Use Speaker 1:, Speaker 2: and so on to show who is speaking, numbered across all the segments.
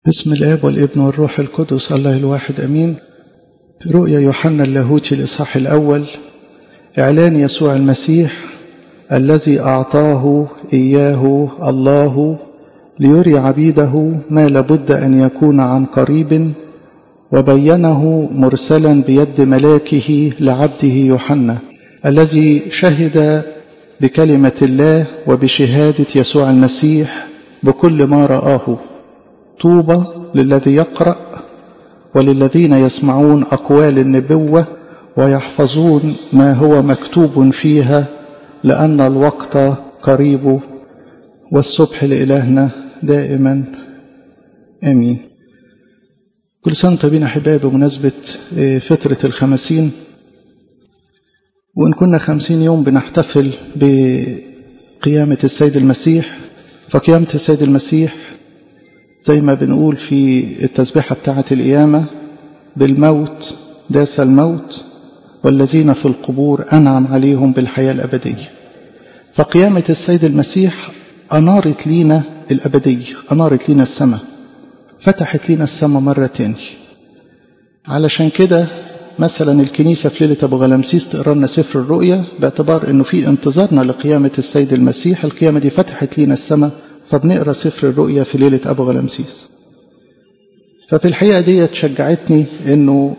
Speaker 1: بسم الآب والابن والروح القدس الله الواحد أمين رؤيا يوحنا اللاهوتي الإصحاح الأول إعلان يسوع المسيح الذي أعطاه إياه الله ليري عبيده ما لابد أن يكون عن قريب وبينه مرسلا بيد ملاكه لعبده يوحنا الذي شهد بكلمة الله وبشهادة يسوع المسيح بكل ما رآه طوبى للذي يقرأ وللذين يسمعون أقوال النبوة ويحفظون ما هو مكتوب فيها لأن الوقت قريب والصبح لإلهنا دائما آمين كل سنة طيبين أحبائي بمناسبة فترة الخمسين وإن كنا خمسين يوم بنحتفل بقيامة السيد المسيح فقيامة السيد المسيح زي ما بنقول في التسبيحة بتاعة القيامة بالموت داس الموت والذين في القبور أنعم عليهم بالحياة الأبدية فقيامة السيد المسيح أنارت لينا الأبدية أنارت لينا السماء فتحت لينا السماء مرة تاني علشان كده مثلا الكنيسة في ليلة أبو غلمسيس تقرا لنا سفر الرؤيا باعتبار أنه في انتظارنا لقيامة السيد المسيح القيامة دي فتحت لينا السماء فبنقرا سفر الرؤيا في ليلة أبو غلمسيس ففي الحقيقة دي شجعتني أنه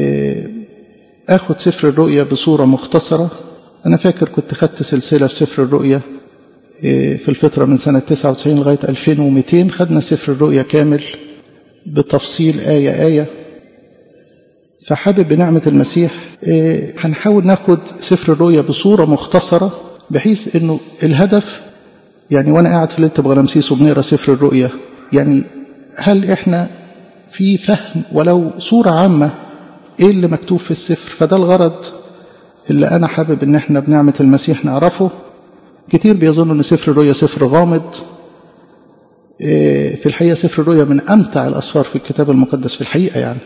Speaker 1: أخد سفر الرؤيا بصورة مختصرة أنا فاكر كنت خدت سلسلة في سفر الرؤيا في الفترة من سنة 99 لغاية 2200 خدنا سفر الرؤيا كامل بتفصيل آية آية فحابب بنعمة المسيح هنحاول ناخد سفر الرؤيا بصورة مختصرة بحيث أنه الهدف يعني وأنا قاعد في ليلة أبو غلمسيس وبنقرا سفر الرؤيا يعني هل إحنا في فهم ولو صورة عامة إيه اللي مكتوب في السفر فده الغرض اللي أنا حابب إن إحنا بنعمة المسيح نعرفه كتير بيظنوا إن سفر الرؤيا سفر غامض في الحقيقة سفر الرؤيا من أمتع الأسفار في الكتاب المقدس في الحقيقة يعني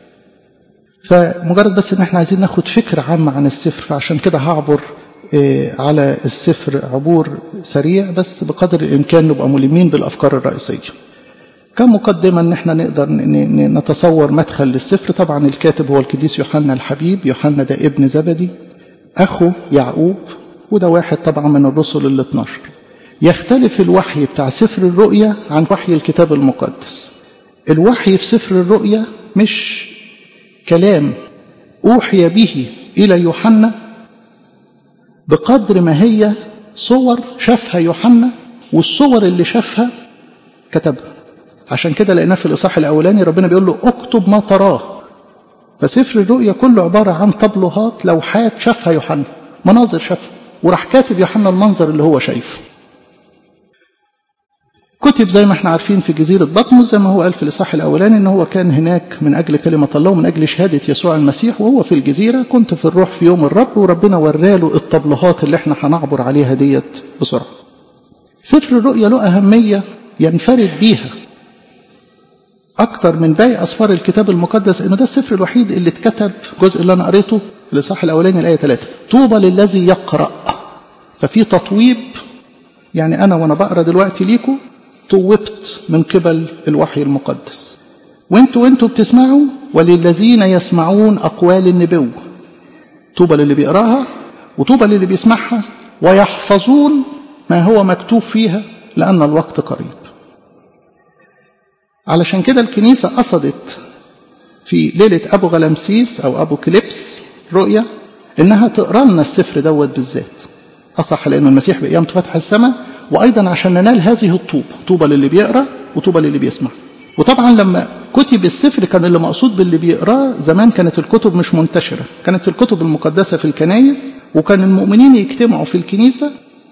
Speaker 1: فمجرد بس إن إحنا عايزين ناخد فكرة عامة عن السفر فعشان كده هعبر على السفر عبور سريع بس بقدر الإمكان نبقى ملمين بالأفكار الرئيسية كمقدمة ان احنا نقدر نتصور مدخل للسفر طبعا الكاتب هو القديس يوحنا الحبيب يوحنا ده ابن زبدي اخو يعقوب وده واحد طبعا من الرسل ال 12 يختلف الوحي بتاع سفر الرؤيا عن وحي الكتاب المقدس الوحي في سفر الرؤيا مش كلام اوحي به الى يوحنا بقدر ما هي صور شافها يوحنا والصور اللي شافها كتبها عشان كده لقيناه في الإصحاح الأولاني ربنا بيقول له اكتب ما تراه فسفر الرؤيا كله عبارة عن طبلوهات لوحات شافها يوحنا مناظر شافها وراح كاتب يوحنا المنظر اللي هو شايفه كتب زي ما احنا عارفين في جزيرة بطمس زي ما هو قال في الإصحاح الأولاني إن هو كان هناك من أجل كلمة الله ومن أجل شهادة يسوع المسيح وهو في الجزيرة كنت في الروح في يوم الرب وربنا وراله الطبلوهات اللي احنا هنعبر عليها ديت بسرعة سفر الرؤيا له أهمية ينفرد بيها أكتر من باقي أسفار الكتاب المقدس إنه ده السفر الوحيد اللي اتكتب الجزء اللي أنا قريته في الإصحاح الأولاني الآية 3 طوبى للذي يقرأ ففي تطويب يعني أنا وأنا بقرا دلوقتي ليكم طوبت من قبل الوحي المقدس وانتوا وانتوا بتسمعوا وللذين يسمعون أقوال النبوة طوبى للي بيقراها وطوبى للي بيسمعها ويحفظون ما هو مكتوب فيها لأن الوقت قريب علشان كده الكنيسة قصدت في ليلة أبو غلمسيس أو أبو كليبس رؤية إنها تقرا لنا السفر دوت بالذات أصح لأن المسيح بقيامته فتح السماء وأيضا عشان ننال هذه الطوبة طوبة للي بيقرأ وطوبة للي بيسمع وطبعا لما كتب السفر كان اللي مقصود باللي بيقراه زمان كانت الكتب مش منتشرة كانت الكتب المقدسة في الكنايس وكان المؤمنين يجتمعوا في الكنيسة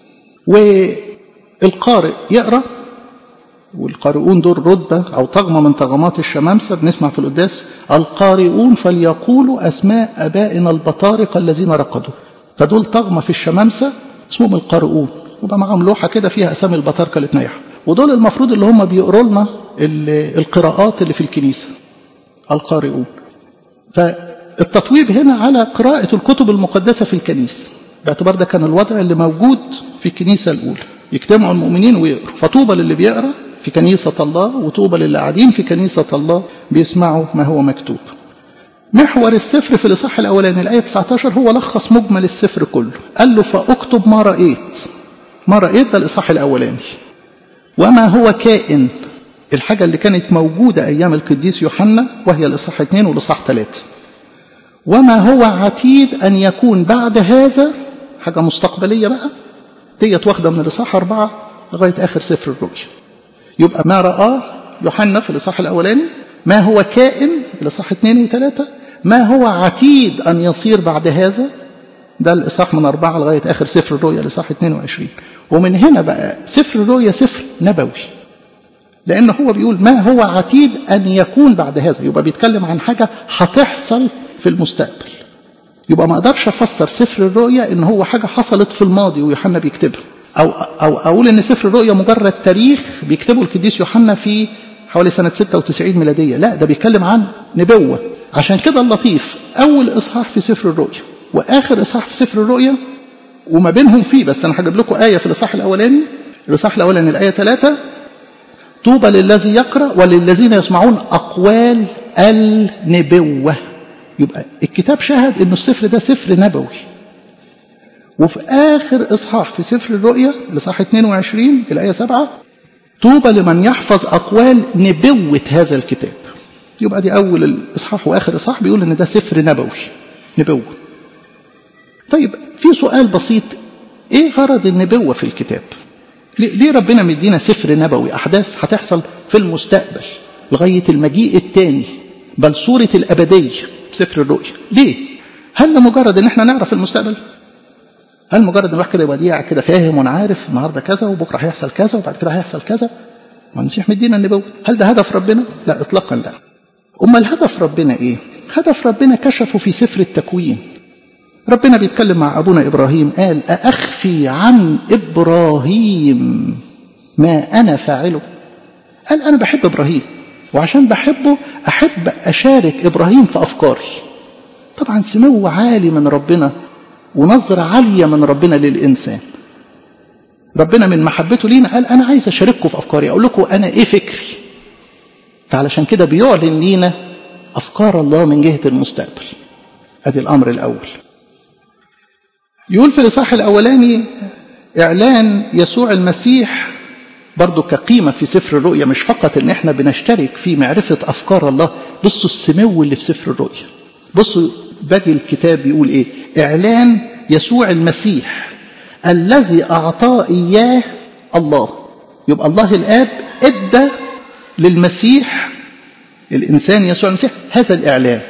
Speaker 1: والقارئ يقرأ والقارئون دول رتبة أو طغمة من طغمات الشمامسة بنسمع في القداس القارئون فليقولوا أسماء أبائنا البطارقة الذين رقدوا فدول طغمة في الشمامسة اسمهم القارئون وبقى معاهم لوحة كده فيها أسامي البطارقة اللي اتنيحوا ودول المفروض اللي هم بيقروا لنا القراءات اللي في الكنيسة القارئون فالتطويب هنا على قراءة الكتب المقدسة في الكنيسة باعتبار ده كان الوضع اللي موجود في الكنيسة الأولى يجتمعوا المؤمنين ويقروا فطوبى للي بيقرا في كنيسة الله وطوبى للي قاعدين في كنيسة الله بيسمعوا ما هو مكتوب محور السفر في الإصحاح الأولاني الآية 19 هو لخص مجمل السفر كله قال له فأكتب ما رأيت ما رأيت ده الإصحاح الأولاني وما هو كائن الحاجة اللي كانت موجودة أيام القديس يوحنا وهي الإصحاح 2 والإصحاح 3 وما هو عتيد أن يكون بعد هذا حاجة مستقبلية بقى ديت واخدة من الإصحاح أربعة لغاية آخر سفر الرؤيا يبقى ما رآه يوحنا في الإصحاح الأولاني ما هو كائن الإصحاح اثنين وثلاثة ما هو عتيد أن يصير بعد هذا ده الإصحاح من أربعة لغاية آخر سفر الرؤيا الإصحاح 22 ومن هنا بقى سفر الرؤيا سفر نبوي لأن هو بيقول ما هو عتيد أن يكون بعد هذا يبقى بيتكلم عن حاجة هتحصل في المستقبل يبقى ما اقدرش افسر سفر الرؤيا ان هو حاجه حصلت في الماضي ويوحنا بيكتبها او او اقول ان سفر الرؤيا مجرد تاريخ بيكتبه القديس يوحنا في حوالي سنه 96 ميلاديه لا ده بيتكلم عن نبوه عشان كده اللطيف اول اصحاح في سفر الرؤيا واخر اصحاح في سفر الرؤيا وما بينهم فيه بس انا هجيب لكم ايه في الاصحاح الاولاني الاصحاح الاولاني الايه 3 طوبى للذي يقرا وللذين يسمعون اقوال النبوه يبقى الكتاب شهد انه السفر ده سفر نبوي وفي اخر اصحاح في سفر الرؤيا الاصحاح 22 الايه 7 طوبى لمن يحفظ اقوال نبوه هذا الكتاب يبقى دي اول الاصحاح واخر اصحاح بيقول ان ده سفر نبوي نبوه طيب في سؤال بسيط ايه غرض النبوه في الكتاب ليه ربنا مدينا سفر نبوي احداث هتحصل في المستقبل لغايه المجيء الثاني بل صوره الابديه سفر الرؤيا ليه هل لمجرد ان احنا نعرف المستقبل هل مجرد ان الواحد كده يبقى وديع كده فاهم وانا عارف النهارده كذا وبكره هيحصل كذا وبعد كده هيحصل كذا ما المسيح مدينا النبوه هل ده هدف ربنا لا اطلاقا لا امال هدف ربنا ايه هدف ربنا كشفه في سفر التكوين ربنا بيتكلم مع ابونا ابراهيم قال اخفي عن ابراهيم ما انا فاعله قال انا بحب ابراهيم وعشان بحبه أحب أشارك إبراهيم في أفكاري طبعا سمو عالي من ربنا ونظرة عالية من ربنا للإنسان ربنا من محبته لينا قال أنا عايز أشارككم في أفكاري أقول لكم أنا إيه فكري فعلشان كده بيعلن لينا أفكار الله من جهة المستقبل أدي الأمر الأول يقول في الإصحاح الأولاني إعلان يسوع المسيح برضو كقيمة في سفر الرؤيا مش فقط ان احنا بنشترك في معرفة افكار الله بصوا السمو اللي في سفر الرؤيا بصوا بدي الكتاب بيقول ايه اعلان يسوع المسيح الذي اعطاه اياه الله يبقى الله الاب ادى للمسيح الانسان يسوع المسيح هذا الاعلان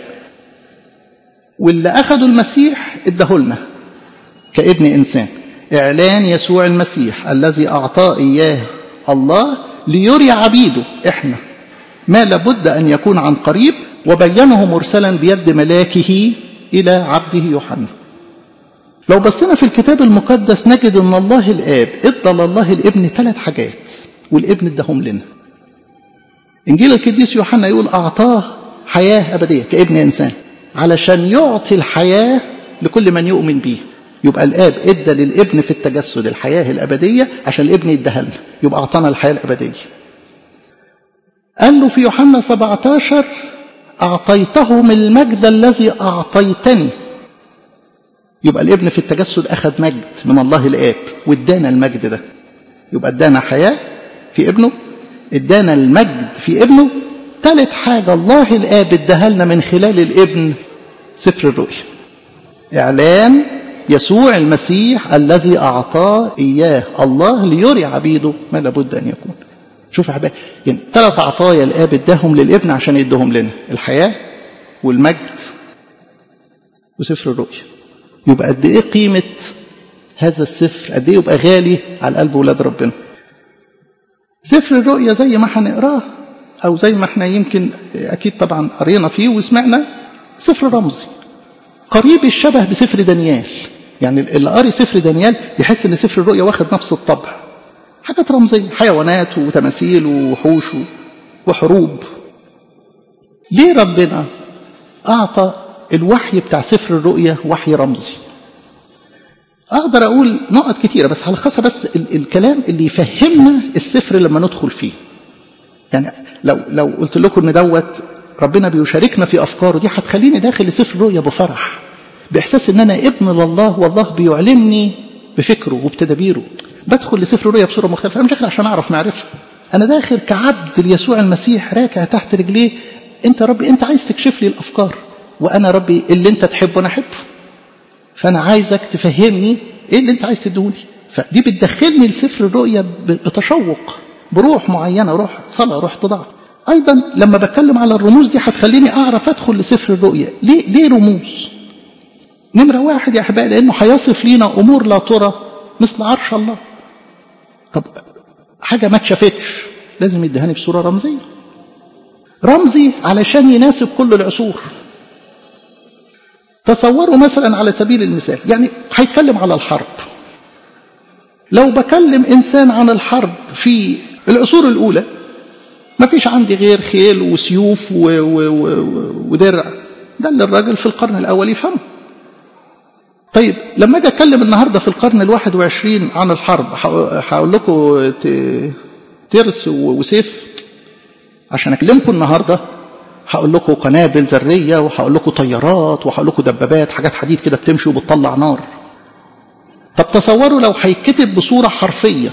Speaker 1: واللي اخذوا المسيح اداهولنا كابن انسان اعلان يسوع المسيح الذي اعطاه اياه الله ليري عبيده احنا ما لابد ان يكون عن قريب وبينه مرسلا بيد ملاكه الى عبده يوحنا لو بصينا في الكتاب المقدس نجد ان الله الاب ادى لله الابن ثلاث حاجات والابن اداهم لنا انجيل القديس يوحنا يقول اعطاه حياه ابديه كابن انسان علشان يعطي الحياه لكل من يؤمن به يبقى الاب ادى للابن في التجسد الحياه الابديه عشان الابن يديها لنا يبقى اعطانا الحياه الابديه قال له في يوحنا 17 اعطيتهم المجد الذي اعطيتني يبقى الابن في التجسد اخذ مجد من الله الاب وادانا المجد ده يبقى ادانا حياه في ابنه ادانا المجد في ابنه ثالث حاجه الله الاب اداها لنا من خلال الابن سفر الرؤيا اعلان يسوع المسيح الذي أعطاه إياه الله ليري عبيده ما لابد أن يكون شوف يا حبايبي يعني ثلاث عطايا الآب اداهم للابن عشان يدهم لنا الحياة والمجد وسفر الرؤيا يبقى قد إيه قيمة هذا السفر قد إيه يبقى غالي على قلب ولاد ربنا سفر الرؤيا زي ما هنقراه أو زي ما احنا يمكن أكيد طبعا قرينا فيه وسمعنا سفر رمزي قريب الشبه بسفر دانيال يعني اللي قاري سفر دانيال يحس ان سفر الرؤيا واخد نفس الطبع حاجات رمزيه حيوانات وتماثيل ووحوش وحروب ليه ربنا اعطى الوحي بتاع سفر الرؤيا وحي رمزي اقدر اقول نقط كتيره بس هلخصها بس ال- الكلام اللي يفهمنا السفر لما ندخل فيه يعني لو لو قلت لكم ان دوت ربنا بيشاركنا في افكاره دي هتخليني داخل لسفر الرؤيا بفرح باحساس ان انا ابن لله والله بيعلمني بفكره وبتدابيره بدخل لسفر الرؤيا بصوره مختلفه انا مش داخل عشان اعرف معرفه انا داخل كعبد ليسوع المسيح راكع تحت رجليه انت ربي انت عايز تكشف لي الافكار وانا ربي اللي انت تحبه انا احبه فانا عايزك تفهمني ايه اللي انت عايز تدوني فدي بتدخلني لسفر الرؤيا بتشوق بروح معينه روح صلاه روح تضاع ايضا لما بتكلم على الرموز دي هتخليني اعرف ادخل لسفر الرؤيا ليه ليه رموز نمره واحد يا احبائي لانه هيصف لينا امور لا ترى مثل عرش الله طب حاجه ما اتشافتش لازم يديهاني بصوره رمزيه رمزي علشان يناسب كل العصور تصوروا مثلا على سبيل المثال يعني هيتكلم على الحرب لو بكلم انسان عن الحرب في العصور الاولى ما فيش عندي غير خيل وسيوف و و و ودرع ده اللي الراجل في القرن الاول يفهمه طيب لما اجي اتكلم النهارده في القرن الواحد وعشرين عن الحرب هقول لكم ترس وسيف عشان اكلمكم النهارده هقول لكم قنابل ذريه وهقول لكم طيارات وهقول لكم دبابات حاجات حديد كده بتمشي وبتطلع نار طب تصوروا لو هيتكتب بصوره حرفيه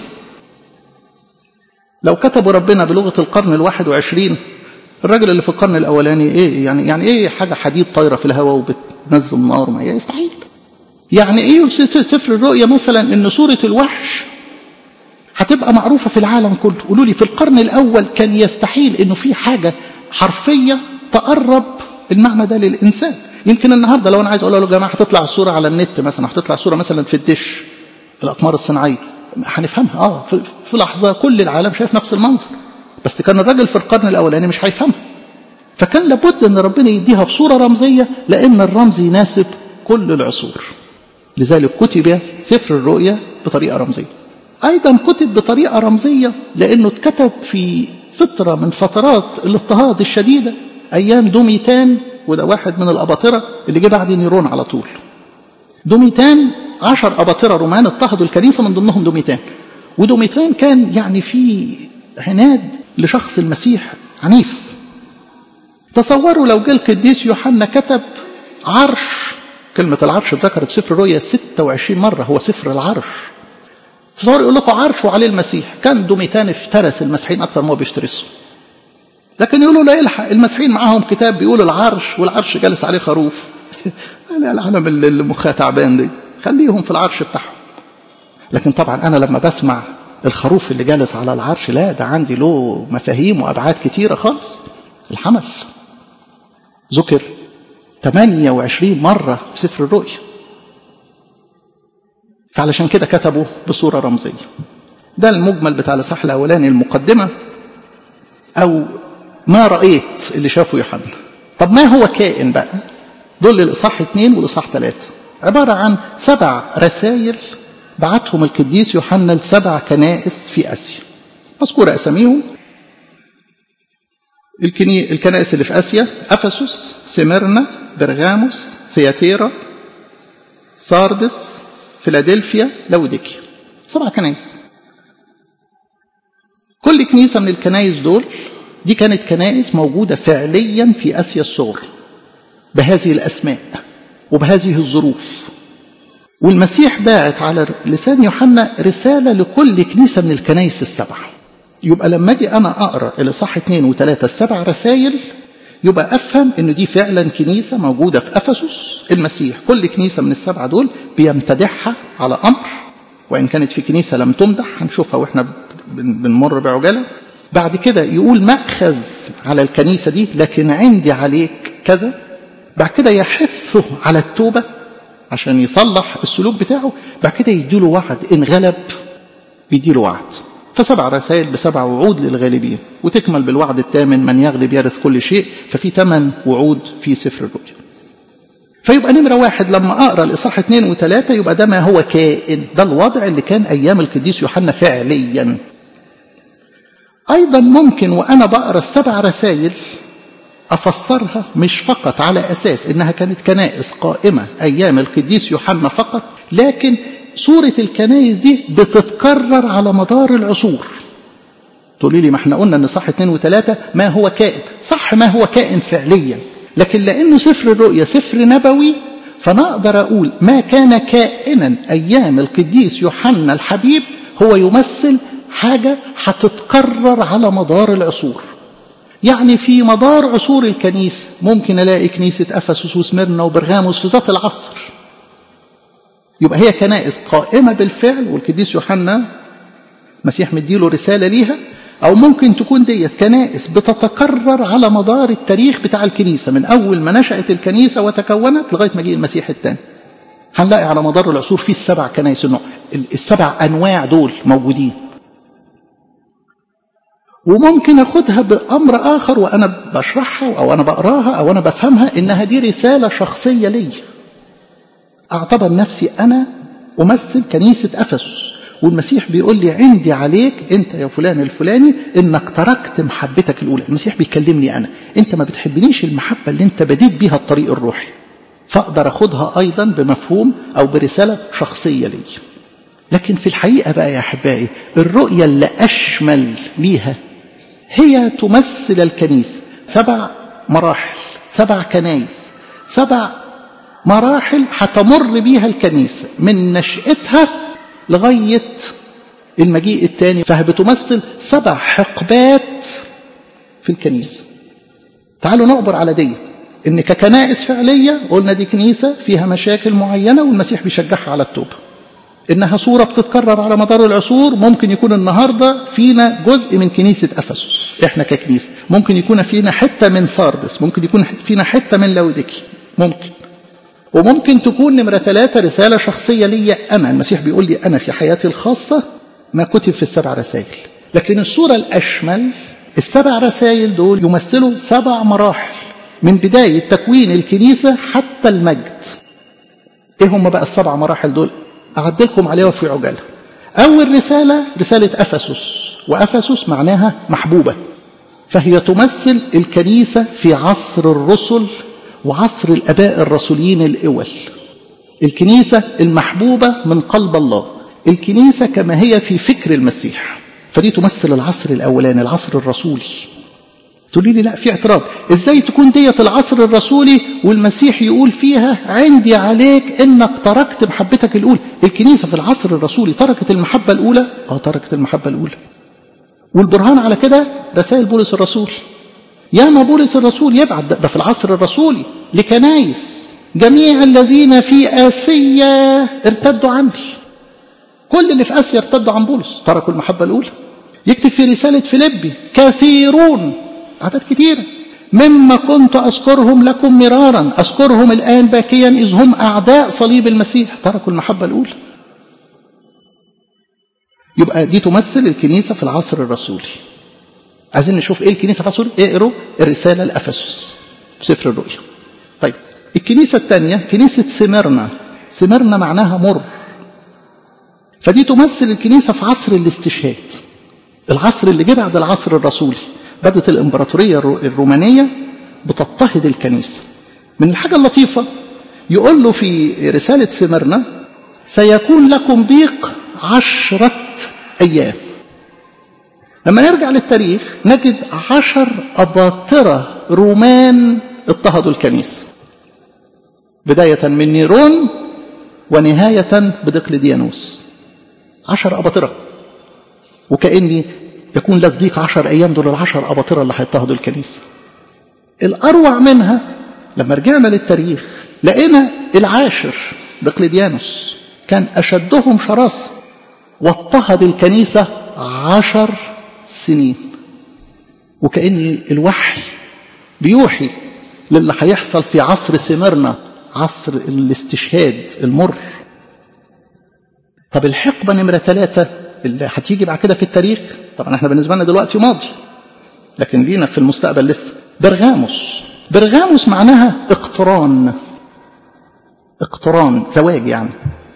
Speaker 1: لو كتبوا ربنا بلغه القرن الواحد وعشرين الراجل اللي في القرن الاولاني ايه يعني يعني ايه حاجه حديد طايره في الهواء وبتنزل نار ما يستحيل يعني ايه سفر الرؤيا مثلا ان سوره الوحش هتبقى معروفه في العالم كله قولوا لي في القرن الاول كان يستحيل انه في حاجه حرفيه تقرب المعنى ده للانسان يمكن النهارده لو انا عايز اقول له يا جماعه هتطلع الصوره على النت مثلا هتطلع صوره مثلا في الدش الاقمار الصناعيه هنفهمها اه في, في لحظه كل العالم شايف نفس المنظر بس كان الراجل في القرن الاولاني مش هيفهمها فكان لابد ان ربنا يديها في صوره رمزيه لان الرمز يناسب كل العصور لذلك كتب سفر الرؤيا بطريقه رمزيه ايضا كتب بطريقه رمزيه لانه اتكتب في فتره من فترات الاضطهاد الشديده ايام دوميتان وده واحد من الاباطره اللي جه بعد نيرون على طول دوميتان عشر اباطره رومان اضطهدوا الكنيسه من ضمنهم دوميتان ودوميتان كان يعني في عناد لشخص المسيح عنيف تصوروا لو جه القديس يوحنا كتب عرش كلمة العرش اتذكرت سفر الرؤيا 26 مرة هو سفر العرش تصور يقول لكم عرش وعليه المسيح كان دوميتان افترس المسيحيين أكثر ما هو بيفترسوا لكن يقولوا لا الحق المسيحيين معاهم كتاب بيقول العرش والعرش جالس عليه خروف العالم اللي مخها تعبان دي خليهم في العرش بتاعهم لكن طبعا أنا لما بسمع الخروف اللي جالس على العرش لا ده عندي له مفاهيم وأبعاد كتيرة خالص الحمل ذكر 28 مرة في سفر الرؤيا فعلشان كده كتبوا بصورة رمزية ده المجمل بتاع الإصحاح الأولاني المقدمة أو ما رأيت اللي شافه يوحنا طب ما هو كائن بقى دول الإصحاح اثنين والإصحاح ثلاثة عبارة عن سبع رسائل بعتهم القديس يوحنا لسبع كنائس في آسيا مذكورة أساميهم الكني... الكنائس اللي في آسيا أفسس سمرنا برغاموس ثياتيرا ساردس فيلادلفيا لوديكيا سبع كنائس كل كنيسة من الكنائس دول دي كانت كنائس موجودة فعليا في آسيا الصغرى بهذه الأسماء وبهذه الظروف والمسيح باعت على لسان يوحنا رسالة لكل كنيسة من الكنائس السبعة يبقى لما اجي انا اقرا الاصحاح اثنين وثلاثه السبع رسائل يبقى افهم ان دي فعلا كنيسه موجوده في افسس المسيح كل كنيسه من السبعه دول بيمتدحها على امر وان كانت في كنيسه لم تمدح هنشوفها واحنا بنمر بعجاله بعد كده يقول ماخذ على الكنيسه دي لكن عندي عليك كذا بعد كده يحثه على التوبه عشان يصلح السلوك بتاعه بعد كده يديله وعد ان غلب بيديله وعد فسبع رسائل بسبع وعود للغالبين وتكمل بالوعد الثامن من يغلب يرث كل شيء ففي ثمان وعود في سفر الرؤيا فيبقى نمرة واحد لما أقرأ الإصحاح اثنين وثلاثة يبقى ده ما هو كائن ده الوضع اللي كان أيام القديس يوحنا فعليا أيضا ممكن وأنا بقرأ السبع رسائل أفسرها مش فقط على أساس إنها كانت كنائس قائمة أيام القديس يوحنا فقط لكن صورة الكنائس دي بتتكرر على مدار العصور تقولي لي ما احنا قلنا ان صح اتنين وتلاتة ما هو كائن صح ما هو كائن فعليا لكن لانه سفر الرؤيا سفر نبوي فانا اقدر اقول ما كان كائنا ايام القديس يوحنا الحبيب هو يمثل حاجة هتتكرر على مدار العصور يعني في مدار عصور الكنيسة ممكن ألاقي كنيسة أفسس وسمرنا وبرغاموس في ذات العصر يبقى هي كنائس قائمة بالفعل والقديس يوحنا مسيح مديله رسالة ليها أو ممكن تكون ديت كنائس بتتكرر على مدار التاريخ بتاع الكنيسة من أول ما نشأت الكنيسة وتكونت لغاية مجيء المسيح الثاني هنلاقي على مدار العصور في السبع كنائس النوع السبع أنواع دول موجودين وممكن أخدها بأمر آخر وأنا بشرحها أو أنا بقراها أو أنا بفهمها إنها دي رسالة شخصية لي أعتبر نفسي أنا أمثل كنيسة أفسس والمسيح بيقول لي عندي عليك انت يا فلان الفلاني انك تركت محبتك الاولى المسيح بيكلمني انا انت ما بتحبنيش المحبه اللي انت بديت بيها الطريق الروحي فاقدر اخدها ايضا بمفهوم او برساله شخصيه لي لكن في الحقيقه بقى يا احبائي الرؤيه اللي اشمل ليها هي تمثل الكنيسه سبع مراحل سبع كنايس سبع مراحل هتمر بيها الكنيسه من نشاتها لغاية المجيء الثاني فهي بتمثل سبع حقبات في الكنيسة تعالوا نعبر على ديت ان ككنائس فعلية قلنا دي كنيسة فيها مشاكل معينة والمسيح بيشجعها على التوبة انها صورة بتتكرر على مدار العصور ممكن يكون النهاردة فينا جزء من كنيسة افسس احنا ككنيسة ممكن يكون فينا حتة من ساردس ممكن يكون فينا حتة من لاوديكي ممكن وممكن تكون نمرة ثلاثة رسالة شخصية لي أنا المسيح بيقول لي أنا في حياتي الخاصة ما كتب في السبع رسائل لكن الصورة الأشمل السبع رسائل دول يمثلوا سبع مراحل من بداية تكوين الكنيسة حتى المجد إيه هم بقى السبع مراحل دول أعدلكم عليها في عجالة أول رسالة رسالة أفسس وأفسس معناها محبوبة فهي تمثل الكنيسة في عصر الرسل وعصر الاباء الرسوليين الاول الكنيسه المحبوبه من قلب الله الكنيسه كما هي في فكر المسيح فدي تمثل العصر الاولاني العصر الرسولي تقولي لي لا في اعتراض ازاي تكون ديت العصر الرسولي والمسيح يقول فيها عندي عليك انك تركت محبتك الاولى الكنيسه في العصر الرسولي تركت المحبه الاولى اه تركت المحبه الاولى والبرهان على كده رسائل بولس الرسول ياما بولس الرسول يبعت ده في العصر الرسولي لكنايس جميع الذين في آسيا ارتدوا عني كل اللي في آسيا ارتدوا عن بولس تركوا المحبة الأولى يكتب في رسالة فيليبي كثيرون عدد كثيرة مما كنت أذكرهم لكم مرارا أذكرهم الآن باكيا إذ هم أعداء صليب المسيح تركوا المحبة الأولى يبقى دي تمثل الكنيسة في العصر الرسولي عايزين نشوف ايه الكنيسه في عصر اقروا الرساله لافسس في سفر الرؤيا طيب الكنيسه الثانيه كنيسه سمرنا سمرنا معناها مر فدي تمثل الكنيسه في عصر الاستشهاد العصر اللي جه بعد العصر الرسولي بدت الامبراطوريه الرومانيه بتضطهد الكنيسه من الحاجه اللطيفه يقول له في رساله سمرنا سيكون لكم ضيق عشره ايام لما نرجع للتاريخ نجد عشر أباطرة رومان اضطهدوا الكنيسة بداية من نيرون ونهاية بدقلديانوس عشر أباطرة وكأني يكون لك ضيق عشر أيام دول العشر أباطرة اللي هيضطهدوا الكنيسة الأروع منها لما رجعنا للتاريخ لقينا العاشر دقلديانوس كان أشدهم شراسة واضطهد الكنيسة عشر سنين وكأن الوحي بيوحي للي هيحصل في عصر سمرنا عصر الاستشهاد المر طب الحقبة نمرة ثلاثة اللي هتيجي بعد كده في التاريخ طبعا احنا بالنسبة لنا دلوقتي ماضي لكن لينا في المستقبل لسه برغاموس برغاموس معناها اقتران اقتران زواج يعني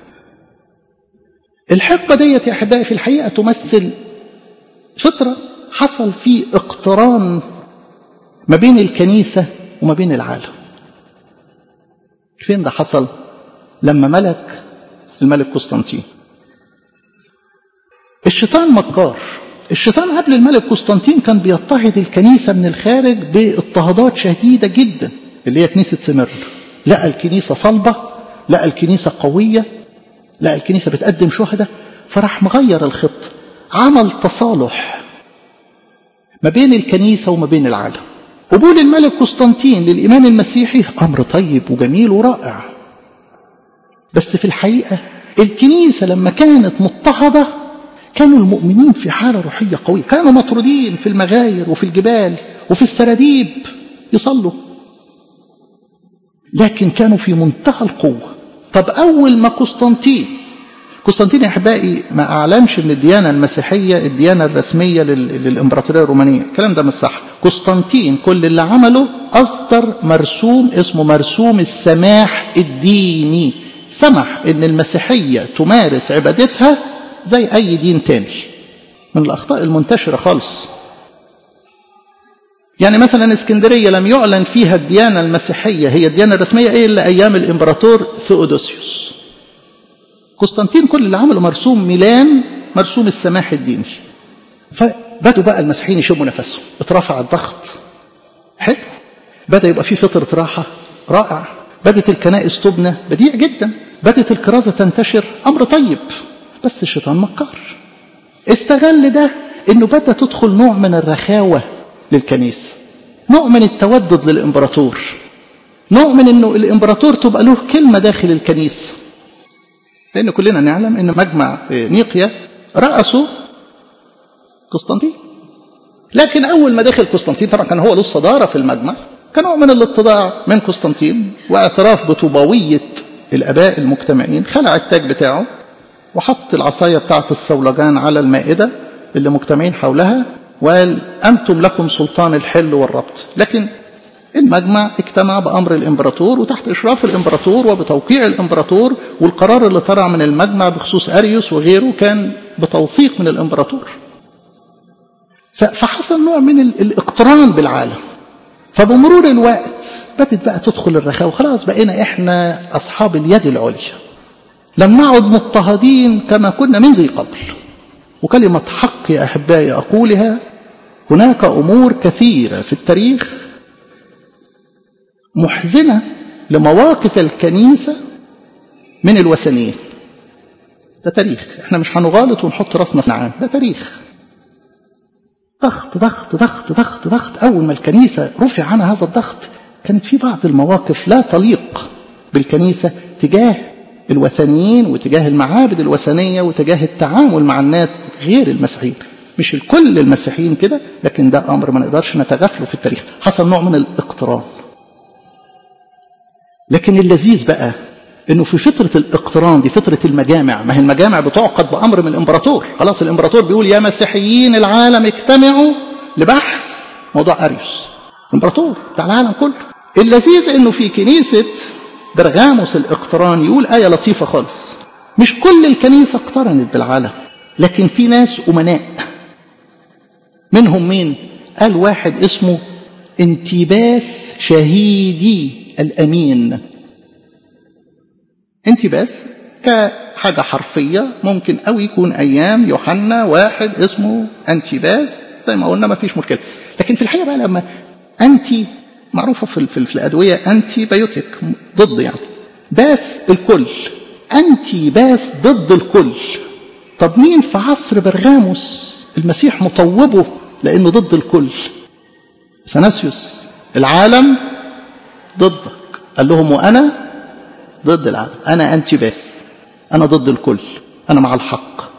Speaker 1: الحقبة ديت يا أحبائي في الحقيقة تمثل فترة حصل فيه اقتران ما بين الكنيسة وما بين العالم فين ده حصل لما ملك الملك قسطنطين الشيطان مكار الشيطان قبل الملك قسطنطين كان بيضطهد الكنيسة من الخارج باضطهادات شديدة جدا اللي هي كنيسة سمر لقى الكنيسة صلبة لقى الكنيسة قوية لقى الكنيسة بتقدم شهداء فراح مغير الخطة عمل تصالح ما بين الكنيسة وما بين العالم قبول الملك قسطنطين للإيمان المسيحي أمر طيب وجميل ورائع بس في الحقيقة الكنيسة لما كانت مضطهدة كانوا المؤمنين في حالة روحية قوية كانوا مطرودين في المغاير وفي الجبال وفي السراديب يصلوا لكن كانوا في منتهى القوة طب أول ما قسطنطين قسطنطين يا أحبائي ما أعلنش أن الديانة المسيحية الديانة الرسمية للإمبراطورية الرومانية الكلام ده مش صح قسطنطين كل اللي عمله أصدر مرسوم اسمه مرسوم السماح الديني سمح أن المسيحية تمارس عبادتها زي أي دين تاني من الأخطاء المنتشرة خالص يعني مثلا اسكندرية لم يعلن فيها الديانة المسيحية هي الديانة الرسمية إلا أيام الإمبراطور ثيودوسيوس قسطنطين كل اللي عمله مرسوم ميلان مرسوم السماح الديني فبدوا بقى المسيحيين يشموا نفسهم اترفع الضغط حلو بدا يبقى في فطره راحه رائع بدت الكنائس تبنى بديع جدا بدت الكرازه تنتشر امر طيب بس الشيطان مكار استغل ده انه بدا تدخل نوع من الرخاوه للكنيسه نوع من التودد للامبراطور نوع من انه الامبراطور تبقى له كلمه داخل الكنيسه لأن كلنا نعلم أن مجمع نيقيا رأسه قسطنطين لكن أول ما دخل قسطنطين طبعا كان هو له الصدارة في المجمع كان نوع من الاتضاع من قسطنطين واعتراف بطوبوية الآباء المجتمعين خلع التاج بتاعه وحط العصاية بتاعة الصولجان على المائدة اللي مجتمعين حولها وقال أنتم لكم سلطان الحل والربط لكن المجمع اجتمع بأمر الإمبراطور وتحت إشراف الإمبراطور وبتوقيع الإمبراطور والقرار اللي طلع من المجمع بخصوص أريوس وغيره كان بتوثيق من الإمبراطور فحصل نوع من الاقتران بالعالم فبمرور الوقت بدت بقى تدخل الرخاوة خلاص بقينا إحنا أصحاب اليد العليا لم نعد مضطهدين كما كنا من ذي قبل وكلمة حق يا أحبائي أقولها هناك أمور كثيرة في التاريخ محزنة لمواقف الكنيسة من الوثنيين ده تاريخ احنا مش هنغالط ونحط راسنا في نعام ده تاريخ ضغط ضغط ضغط ضغط ضغط أول ما الكنيسة رفع عنها هذا الضغط كانت في بعض المواقف لا تليق بالكنيسة تجاه الوثنيين وتجاه المعابد الوثنية وتجاه التعامل مع الناس غير المسيحيين مش الكل المسيحيين كده لكن ده أمر ما نقدرش نتغافله في التاريخ حصل نوع من الاقتران لكن اللذيذ بقى انه في فترة الاقتران دي فترة المجامع ما هي المجامع بتعقد بأمر من الامبراطور خلاص الامبراطور بيقول يا مسيحيين العالم اجتمعوا لبحث موضوع اريوس الامبراطور بتاع العالم كله اللذيذ انه في كنيسة برغاموس الاقتران يقول آية لطيفة خالص مش كل الكنيسة اقترنت بالعالم لكن في ناس أمناء منهم مين قال واحد اسمه انتباس شهيدي الأمين انتباس كحاجة حرفية ممكن أو يكون أيام يوحنا واحد اسمه انتباس زي ما قلنا ما فيش مشكلة لكن في الحقيقة بقى لما أنتي معروفة في, في, في الأدوية أنتي بايوتيك ضد يعني باس الكل أنتي باس ضد الكل طب مين في عصر برغاموس المسيح مطوبه لأنه ضد الكل سناسيوس العالم ضدك قال لهم وأنا ضد العالم أنا أنتي باس أنا ضد الكل أنا مع الحق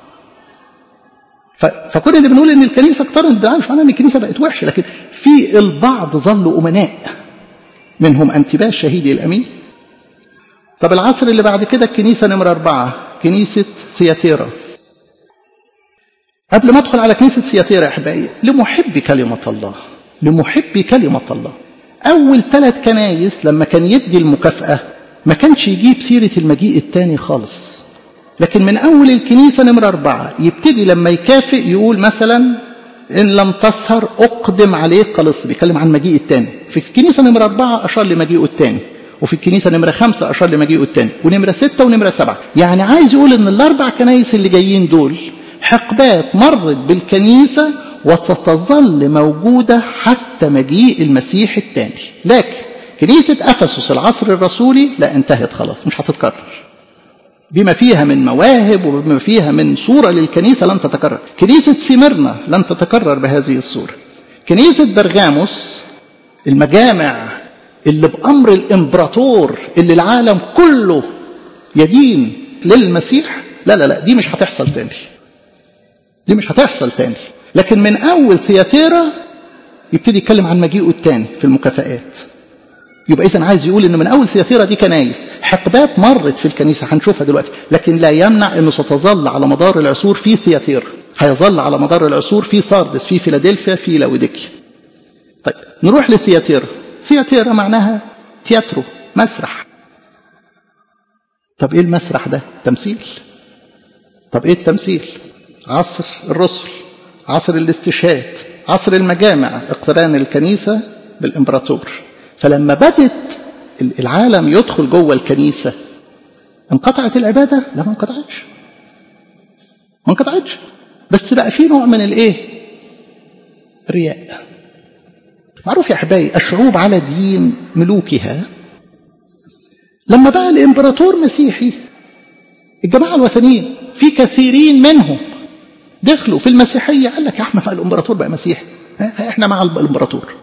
Speaker 1: فكنا اللي بنقول ان الكنيسه اقترنت بالعالم مش معناه ان الكنيسه بقت وحشه لكن في البعض ظلوا امناء منهم انتباس شهيدي الامين طب العصر اللي بعد كده الكنيسه نمره اربعه كنيسه سياتيرا قبل ما ادخل على كنيسه سياتيرا يا احبائي لمحبي كلمه الله لمحبي كلمه الله اول ثلاث كنايس لما كان يدي المكافاه ما كانش يجيب سيره المجيء الثاني خالص لكن من أول الكنيسة نمرة أربعة يبتدي لما يكافئ يقول مثلا إن لم تسهر أقدم عليك قلص بيتكلم عن مجيء الثاني في الكنيسة نمرة أربعة أشار لمجيئه الثاني وفي الكنيسة نمرة خمسة أشار لمجيئه الثاني ونمرة ستة ونمرة سبعة يعني عايز يقول إن الأربع كنايس اللي جايين دول حقبات مرت بالكنيسة وستظل موجودة حتى مجيء المسيح الثاني لكن كنيسة أفسس العصر الرسولي لا انتهت خلاص مش هتتكرر بما فيها من مواهب وبما فيها من صورة للكنيسة لن تتكرر كنيسة سمرنا لن تتكرر بهذه الصورة كنيسة برغاموس المجامع اللي بأمر الإمبراطور اللي العالم كله يدين للمسيح لا لا لا دي مش هتحصل تاني دي مش هتحصل تاني لكن من أول ثياتيرا يبتدي يتكلم عن مجيئه التاني في المكافآت يبقى إذا عايز يقول إن من أول ثياتيرا دي كنايس حقبات مرت في الكنيسة هنشوفها دلوقتي لكن لا يمنع إنه ستظل على مدار العصور في ثياتيرا هيظل على مدار العصور في ساردس في فيلادلفيا في لاوديكيا طيب نروح للثياتيرا ثياتيرا معناها تياترو مسرح طب ايه المسرح ده تمثيل طب ايه التمثيل عصر الرسل عصر الاستشهاد عصر المجامع اقتران الكنيسة بالامبراطور فلما بدت العالم يدخل جوه الكنيسة انقطعت العبادة لا ما انقطعتش ما انقطعتش بس بقى في نوع من الايه رياء معروف يا احبائي الشعوب على دين ملوكها لما بقى الامبراطور مسيحي الجماعه الوثنيين في كثيرين منهم دخلوا في المسيحيه قال لك يا احمد الامبراطور بقى مسيحي احنا مع الامبراطور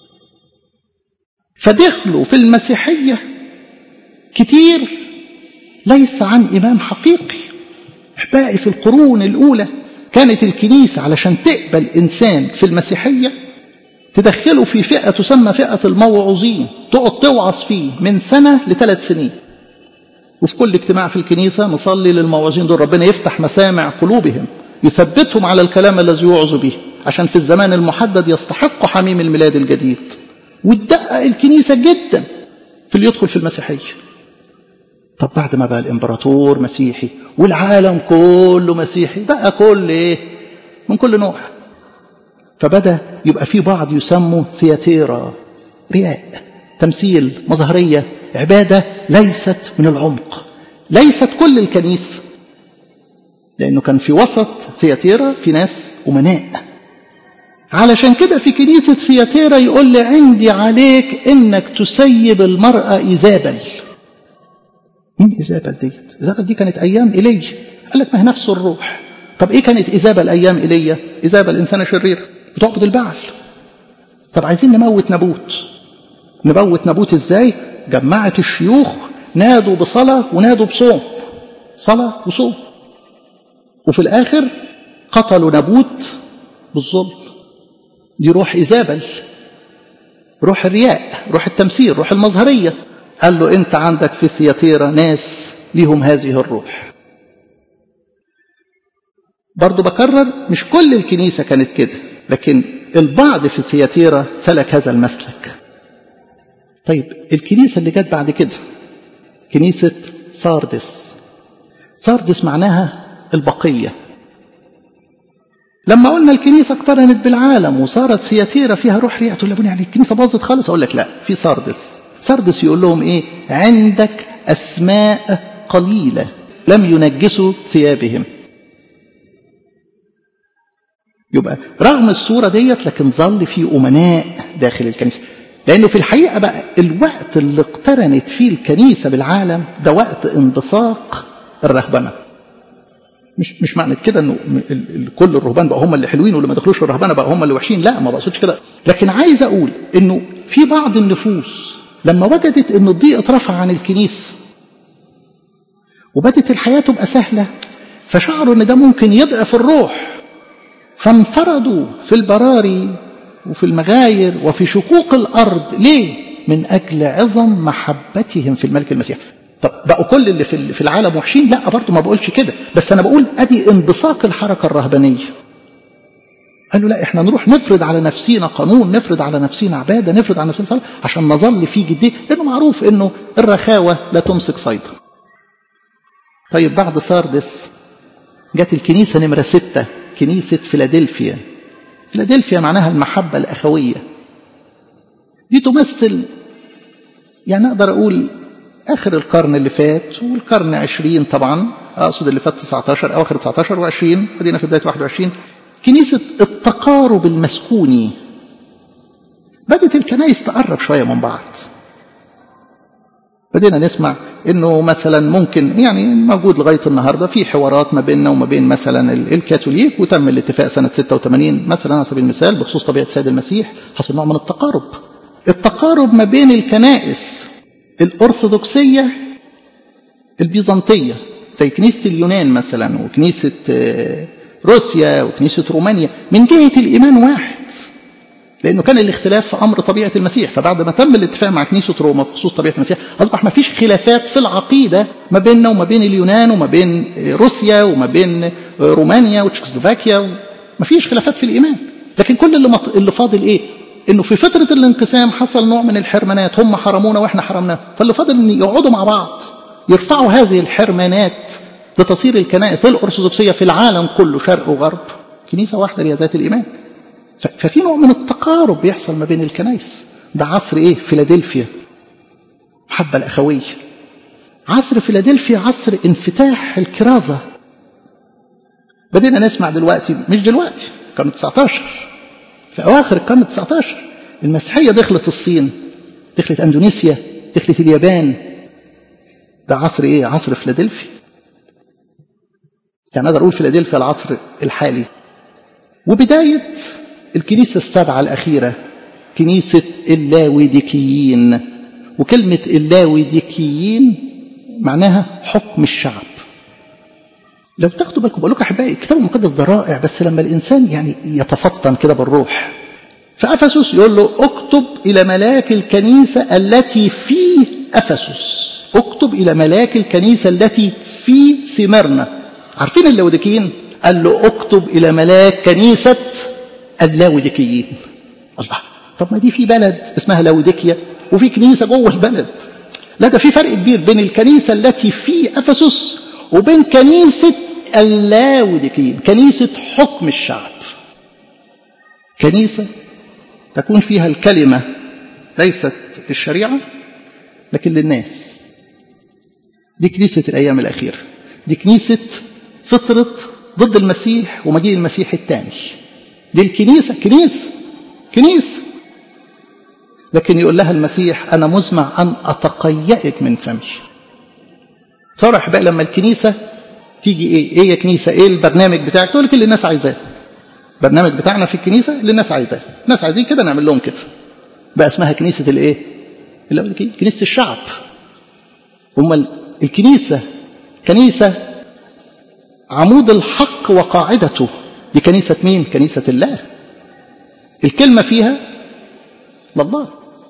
Speaker 1: فدخلوا في المسيحيه كتير ليس عن ايمان حقيقي احبائي في القرون الاولى كانت الكنيسه علشان تقبل انسان في المسيحيه تدخله في فئة تسمى فئة الموعوظين تقعد توعظ فيه من سنة لثلاث سنين وفي كل اجتماع في الكنيسة نصلي للموعظين دول ربنا يفتح مسامع قلوبهم يثبتهم على الكلام الذي يوعظ به عشان في الزمان المحدد يستحقوا حميم الميلاد الجديد وتدقق الكنيسة جدا في اللي يدخل في المسيحية طب بعد ما بقى الامبراطور مسيحي والعالم كله مسيحي بقى كل ايه من كل نوع فبدأ يبقى في بعض يسموا ثياتيرا رياء تمثيل مظهرية عبادة ليست من العمق ليست كل الكنيسة لأنه كان في وسط ثياتيرا في ناس أمناء علشان كده في كنيسة ثياتيرا يقول لي عندي عليك إنك تسيب المرأة إيزابل مين إيزابل ديت؟ إيزابل دي كانت أيام إيليا قال لك ما هي نفس الروح طب إيه كانت إيزابل أيام إيليا؟ إيزابل إنسانة شريرة بتعبد البعل طب عايزين نموت نبوت نموت نبوت ازاي جمعت الشيوخ نادوا بصلاة ونادوا بصوم صلاة وصوم وفي الآخر قتلوا نبوت بالظلم دي روح إيزابل روح الرياء روح التمثيل روح المظهرية قال له أنت عندك في ثياتيرا ناس ليهم هذه الروح برضو بكرر مش كل الكنيسة كانت كده لكن البعض في ثياتيرا سلك هذا المسلك طيب الكنيسة اللي جت بعد كده كنيسة ساردس ساردس معناها البقية لما قلنا الكنيسة اقترنت بالعالم وصارت ثياتيرا فيها روح رياء تقول يعني الكنيسة باظت خالص أقول لك لا في ساردس ساردس يقول لهم إيه عندك أسماء قليلة لم ينجسوا ثيابهم يبقى رغم الصورة ديت لكن ظل في أمناء داخل الكنيسة لأنه في الحقيقة بقى الوقت اللي اقترنت فيه الكنيسة بالعالم ده وقت انضفاق الرهبنة مش مش معنى كده انه كل الرهبان بقى هم اللي حلوين واللي ما دخلوش الرهبنه بقى هم اللي وحشين لا ما بقصدش كده لكن عايز اقول انه في بعض النفوس لما وجدت ان الضيق اترفع عن الكنيسه وبدت الحياه تبقى سهله فشعروا ان ده ممكن يضعف الروح فانفردوا في البراري وفي المغاير وفي شقوق الارض ليه من اجل عظم محبتهم في الملك المسيح طب بقوا كل اللي في في العالم وحشين لا برضه ما بقولش كده بس انا بقول ادي انبساط الحركه الرهبانيه قالوا لا احنا نروح نفرض على نفسينا قانون نفرض على نفسينا عباده نفرض على نفسنا صلاه عشان نظل في جديه لانه معروف انه الرخاوه لا تمسك صيدا طيب بعد ساردس جت الكنيسه نمره سته كنيسه فيلادلفيا فيلادلفيا معناها المحبه الاخويه دي تمثل يعني اقدر اقول آخر القرن اللي فات والقرن عشرين طبعا اقصد اللي فات 19 اواخر 19 و20 ادينا في بدايه 21 كنيسه التقارب المسكوني بدات الكنائس تقرب شويه من بعض بدينا نسمع انه مثلا ممكن يعني موجود لغايه النهارده في حوارات ما بيننا وما بين مثلا الكاثوليك وتم الاتفاق سنه 86 مثلا على سبيل المثال بخصوص طبيعه السيد المسيح حصل نوع من التقارب. التقارب ما بين الكنائس الارثوذكسيه البيزنطيه زي كنيسه اليونان مثلا وكنيسه روسيا وكنيسه رومانيا من جهه الايمان واحد. لانه كان الاختلاف في امر طبيعه المسيح فبعد ما تم الاتفاق مع كنيسه روما بخصوص طبيعه المسيح اصبح ما فيش خلافات في العقيده ما بيننا وما بين اليونان وما بين روسيا وما بين رومانيا وتشيكوسلوفاكيا ما فيش خلافات في الايمان لكن كل اللي, مط... اللي فاضل ايه انه في فتره الانقسام حصل نوع من الحرمانات هم حرمونا واحنا حرمناهم فاللي فاضل ان يقعدوا مع بعض يرفعوا هذه الحرمانات لتصير الكنائس الارثوذكسيه في العالم كله شرق وغرب كنيسه واحده ليها ذات الايمان ففي نوع من التقارب بيحصل ما بين الكنائس ده عصر ايه فيلادلفيا محبة الأخوية عصر فيلادلفيا عصر انفتاح الكرازة بدينا نسمع دلوقتي مش دلوقتي القرن 19 في أواخر القرن 19 المسيحية دخلت الصين دخلت أندونيسيا دخلت اليابان ده عصر ايه عصر فيلادلفيا يعني اقدر اقول فيلادلفيا العصر الحالي وبدايه الكنيسة السبعة الأخيرة كنيسة اللاويديكيين وكلمة اللاويديكيين معناها حكم الشعب لو تاخدوا بالكم بقول لكم أحبائي الكتاب المقدس ده رائع بس لما الإنسان يعني يتفطن كده بالروح فأفسس يقول له اكتب إلى ملاك الكنيسة التي في أفسس اكتب إلى ملاك الكنيسة التي في سمرنا عارفين اللاوديكيين قال له اكتب إلى ملاك كنيسة اللاوديكيين الله طب ما دي في بلد اسمها لاوديكيا وفي كنيسه جوه البلد لا ده في فرق كبير بين الكنيسه التي في افسس وبين كنيسه اللاوديكيين كنيسه حكم الشعب كنيسه تكون فيها الكلمه ليست للشريعه لكن للناس دي كنيسه الايام الاخيره دي كنيسه فطره ضد المسيح ومجيء المسيح الثاني دي الكنيسة كنيسة كنيسة لكن يقول لها المسيح أنا مزمع أن أتقيأك من فمي صرح بقى لما الكنيسة تيجي إيه إيه يا كنيسة إيه البرنامج بتاعك تقول لك اللي الناس عايزاه البرنامج بتاعنا في الكنيسة اللي الناس عايزاه الناس عايزين كده نعمل لهم كده بقى اسمها كنيسة الإيه اللي كنيسة الشعب أمال الكنيسة كنيسة عمود الحق وقاعدته دي كنيسة مين؟ كنيسة الله الكلمة فيها لله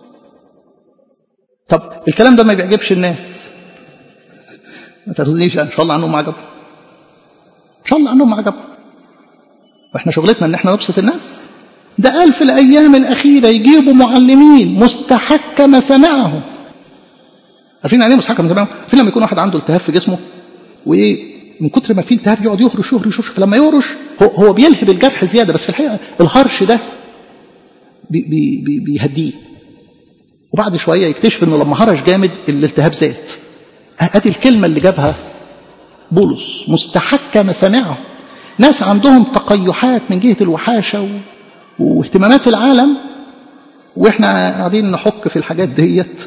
Speaker 1: طب الكلام ده ما بيعجبش الناس ما تاخذنيش ان شاء الله عنهم عجبهم ان شاء الله عنهم عجبهم واحنا شغلتنا ان احنا نبسط الناس ده قال في الايام الاخيره يجيبوا معلمين مستحك مسامعهم عارفين يعني ايه مستحك مسامعهم؟ عارفين لما يكون واحد عنده التهاب في جسمه وايه من كتر ما فيه التهاب يقعد يهرش يهرش يهرش فلما يهرش هو, هو بيلهب الجرح زياده بس في الحقيقه الهرش ده بي بي بي بيهديه وبعد شويه يكتشف انه لما هرش جامد الالتهاب زاد ادي الكلمه اللي جابها بولس مستحك مسامعه ناس عندهم تقيحات من جهه الوحاشه و... واهتمامات العالم واحنا قاعدين نحك في الحاجات ديت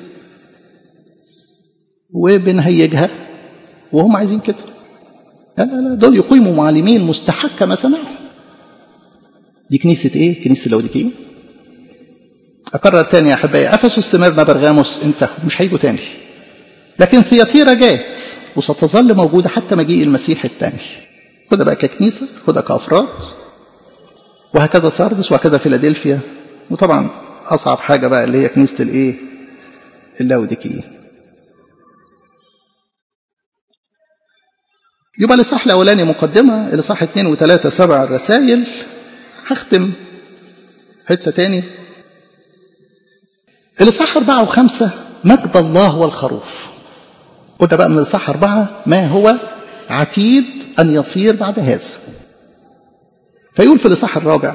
Speaker 1: وبنهيجها وهم عايزين كده لا لا لا دول يقيموا معلمين مستحق ما سمعوا دي كنيسة ايه كنيسة لوديكية اكرر تاني يا احبائي افسس سمرنا برغاموس انت مش هيجوا تاني لكن ثياتيرا جات وستظل موجودة حتى مجيء المسيح الثاني خدها بقى ككنيسة خدها كأفراد وهكذا ساردس وهكذا فيلادلفيا وطبعا أصعب حاجة بقى اللي هي كنيسة الإيه اللاوديكيين يبقى الإصحاح الأولاني مقدمة الإصحاح اثنين وثلاثة سبع الرسائل هختم حتة تاني الإصحاح أربعة وخمسة مجد الله والخروف قلنا بقى من الإصحاح أربعة ما هو عتيد أن يصير بعد هذا فيقول في الإصحاح الرابع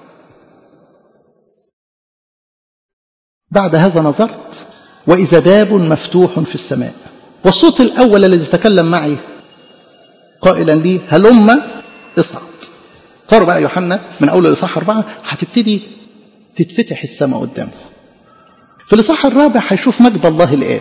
Speaker 1: بعد هذا نظرت وإذا باب مفتوح في السماء والصوت الأول الذي تكلم معي قائلا لي هلم اصعد صاروا بقى يوحنا من اول الاصحاح اربعه هتبتدي تتفتح السماء قدامه في الاصحاح الرابع هيشوف مجد الله الاب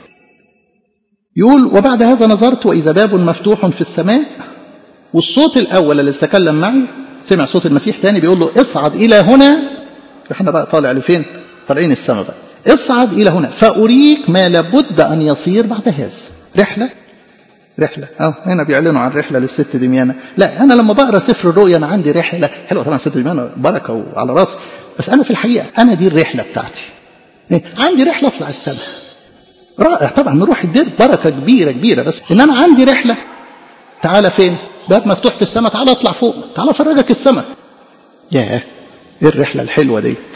Speaker 1: يقول وبعد هذا نظرت واذا باب مفتوح في السماء والصوت الاول اللي تكلم معي سمع صوت المسيح تاني بيقول له اصعد الى هنا احنا بقى طالع لفين طالعين السماء بقى اصعد الى هنا فاريك ما لابد ان يصير بعد هذا رحله رحله اه هنا بيعلنوا عن رحله للست دميانه لا انا لما بقرا سفر الرؤيا انا عندي رحله حلوه طبعا ست دميانه بركه وعلى راسي بس انا في الحقيقه انا دي الرحله بتاعتي إيه؟ عندي رحله اطلع السماء رائع طبعا نروح الدير بركه كبيره كبيره بس ان انا عندي رحله تعالى فين باب مفتوح في السماء تعالى اطلع فوق تعالى افرجك السماء ياه ايه الرحله الحلوه ديت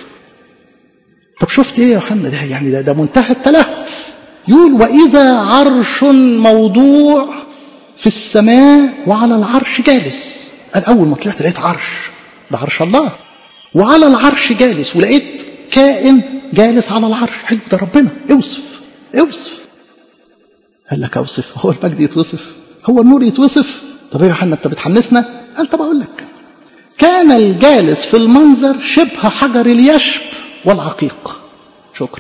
Speaker 1: طب شفت ايه يا يوحنا ده يعني ده, ده منتهى التلهف يقول واذا عرش موضوع في السماء وعلى العرش جالس قال اول ما طلعت لقيت عرش ده عرش الله وعلى العرش جالس ولقيت كائن جالس على العرش حلو ده ربنا اوصف اوصف قال لك اوصف هو المجد يتوصف هو النور يتوصف طب يا يوحنا انت بتحمسنا قال طب اقول لك كان الجالس في المنظر شبه حجر اليشب والعقيق شكرا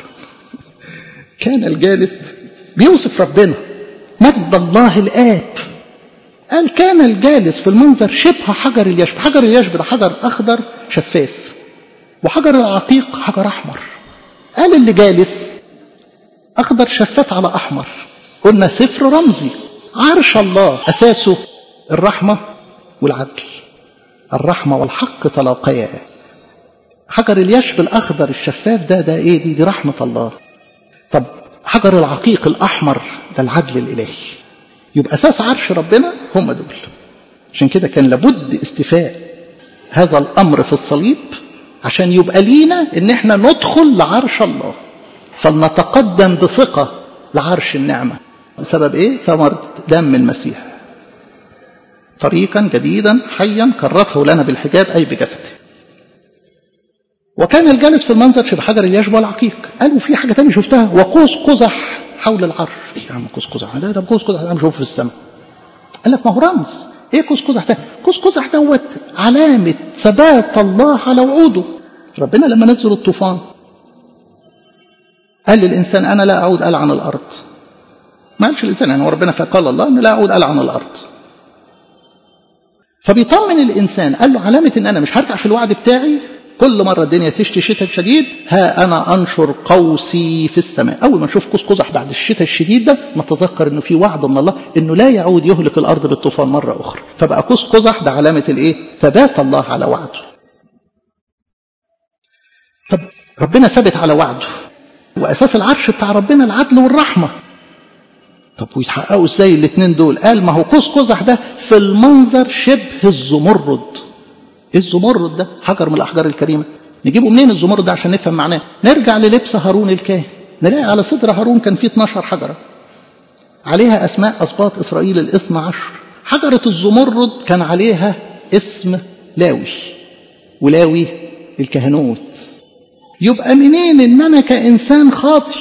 Speaker 1: كان الجالس بيوصف ربنا مجد الله الآب قال كان الجالس في المنظر شبه حجر اليشب حجر اليشب ده حجر أخضر شفاف وحجر العقيق حجر أحمر قال اللي جالس أخضر شفاف على أحمر قلنا سفر رمزي عرش الله أساسه الرحمة والعدل الرحمة والحق تلاقيا حجر اليشب الأخضر الشفاف ده ده إيه دي, دي رحمة الله طب حجر العقيق الأحمر ده العدل الإلهي يبقى أساس عرش ربنا هم دول عشان كده كان لابد استفاء هذا الأمر في الصليب عشان يبقى لينا إن احنا ندخل لعرش الله فلنتقدم بثقة لعرش النعمة بسبب إيه؟ ثمرة دم المسيح طريقا جديدا حيا كرته لنا بالحجاب أي بجسده وكان الجالس في المنظر شبه حجر اليشب والعقيق قالوا في حاجة تانية شفتها وقوس قزح حول العرش ايه يا عم قوس قزح ده ده قوس قزح ده بشوفه في السماء قال لك ما هو رمز ايه قوس قزح ده قوس قزح دوت علامة ثبات الله على وعوده ربنا لما نزل الطوفان قال للإنسان أنا لا أعود ألعن الأرض ما قالش الإنسان يعني ربنا فقال الله أنا لا أعود ألعن الأرض فبيطمن الإنسان قال له علامة إن أنا مش هرجع في الوعد بتاعي كل مرة الدنيا تشتي شتاء شديد ها أنا أنشر قوسي في السماء أول ما نشوف قوس قزح بعد الشتاء الشديد ده نتذكر أنه في وعد من الله أنه لا يعود يهلك الأرض بالطوفان مرة أخرى فبقى قوس قزح ده علامة الإيه ثبات الله على وعده طب ربنا ثابت على وعده وأساس العرش بتاع ربنا العدل والرحمة طب ويتحققوا ازاي الاثنين دول قال ما هو قوس قزح ده في المنظر شبه الزمرد ايه الزمرد ده حجر من الاحجار الكريمه نجيبه منين الزمرد ده عشان نفهم معناه نرجع للبس هارون الكاهن نلاقي على صدر هارون كان فيه 12 حجره عليها اسماء اسباط اسرائيل الاثنى عشر حجره الزمرد كان عليها اسم لاوي ولاوي الكهنوت يبقى منين ان انا كانسان خاطي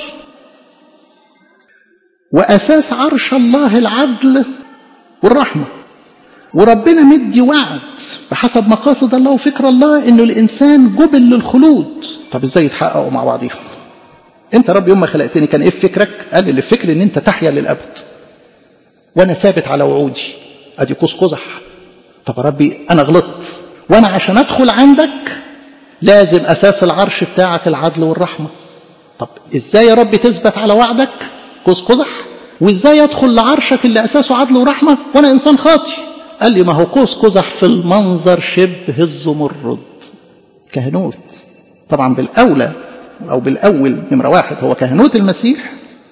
Speaker 1: واساس عرش الله العدل والرحمه وربنا مدي وعد بحسب مقاصد الله وفكر الله انه الانسان جبل للخلود طب ازاي يتحققوا مع بعضيهم انت رب يوم ما خلقتني كان ايه فكرك قال لي الفكر ان انت تحيا للابد وانا ثابت على وعودي ادي قوس قزح طب ربي انا غلطت وانا عشان ادخل عندك لازم اساس العرش بتاعك العدل والرحمه طب ازاي يا رب تثبت على وعدك قوس قزح وازاي ادخل لعرشك اللي اساسه عدل ورحمه وانا انسان خاطي قال لي ما هو قوس قزح في المنظر شبه الزمرد كهنوت طبعا بالاولى او بالاول نمره واحد هو كهنوت المسيح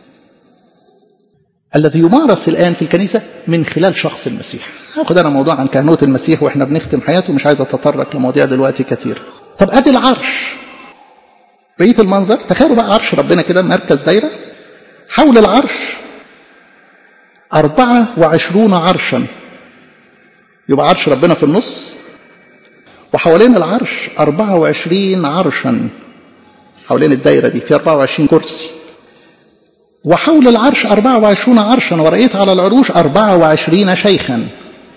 Speaker 1: الذي يمارس الان في الكنيسه من خلال شخص المسيح هاخد انا موضوع عن كهنوت المسيح واحنا بنختم حياته مش عايز اتطرق لمواضيع دلوقتي كتير طب ادي العرش بقيه المنظر تخيلوا بقى عرش ربنا كده مركز دايره حول العرش أربعة وعشرون عرشا يبقى عرش ربنا في النص وحوالين العرش أربعة وعشرين عرشا حوالين الدايرة دي في أربعة وعشرين كرسي وحول العرش أربعة وعشرون عرشا ورأيت على العروش أربعة وعشرين شيخا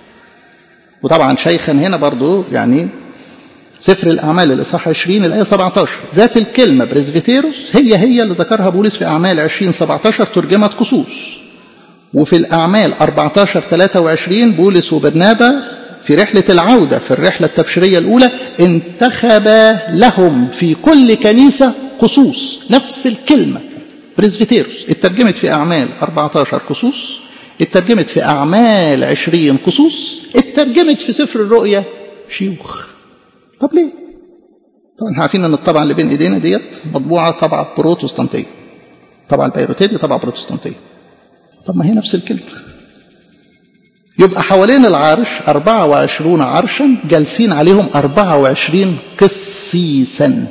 Speaker 1: وطبعا شيخا هنا برضو يعني سفر الأعمال الإصحاح 20 الآية 17 ذات الكلمة بريزفيتيروس هي هي اللي ذكرها بولس في أعمال 20 17 ترجمت قصوص وفي الأعمال 14 23 بولس وبرنابا في رحلة العودة في الرحلة التبشيرية الأولى انتخب لهم في كل كنيسة قصوص نفس الكلمة بريزفيتيروس اترجمت في أعمال 14 قصوص اترجمت في أعمال 20 قصوص اترجمت في سفر الرؤيا شيوخ طب ليه؟ طبعا احنا عارفين ان الطبعه اللي بين ايدينا ديت مطبوعه طبعه بروتستانتيه طبعه البيروتيه دي طبعه بروتستانتيه طب ما هي نفس الكلمه يبقى حوالين العرش 24 عرشا جالسين عليهم 24 قسيسا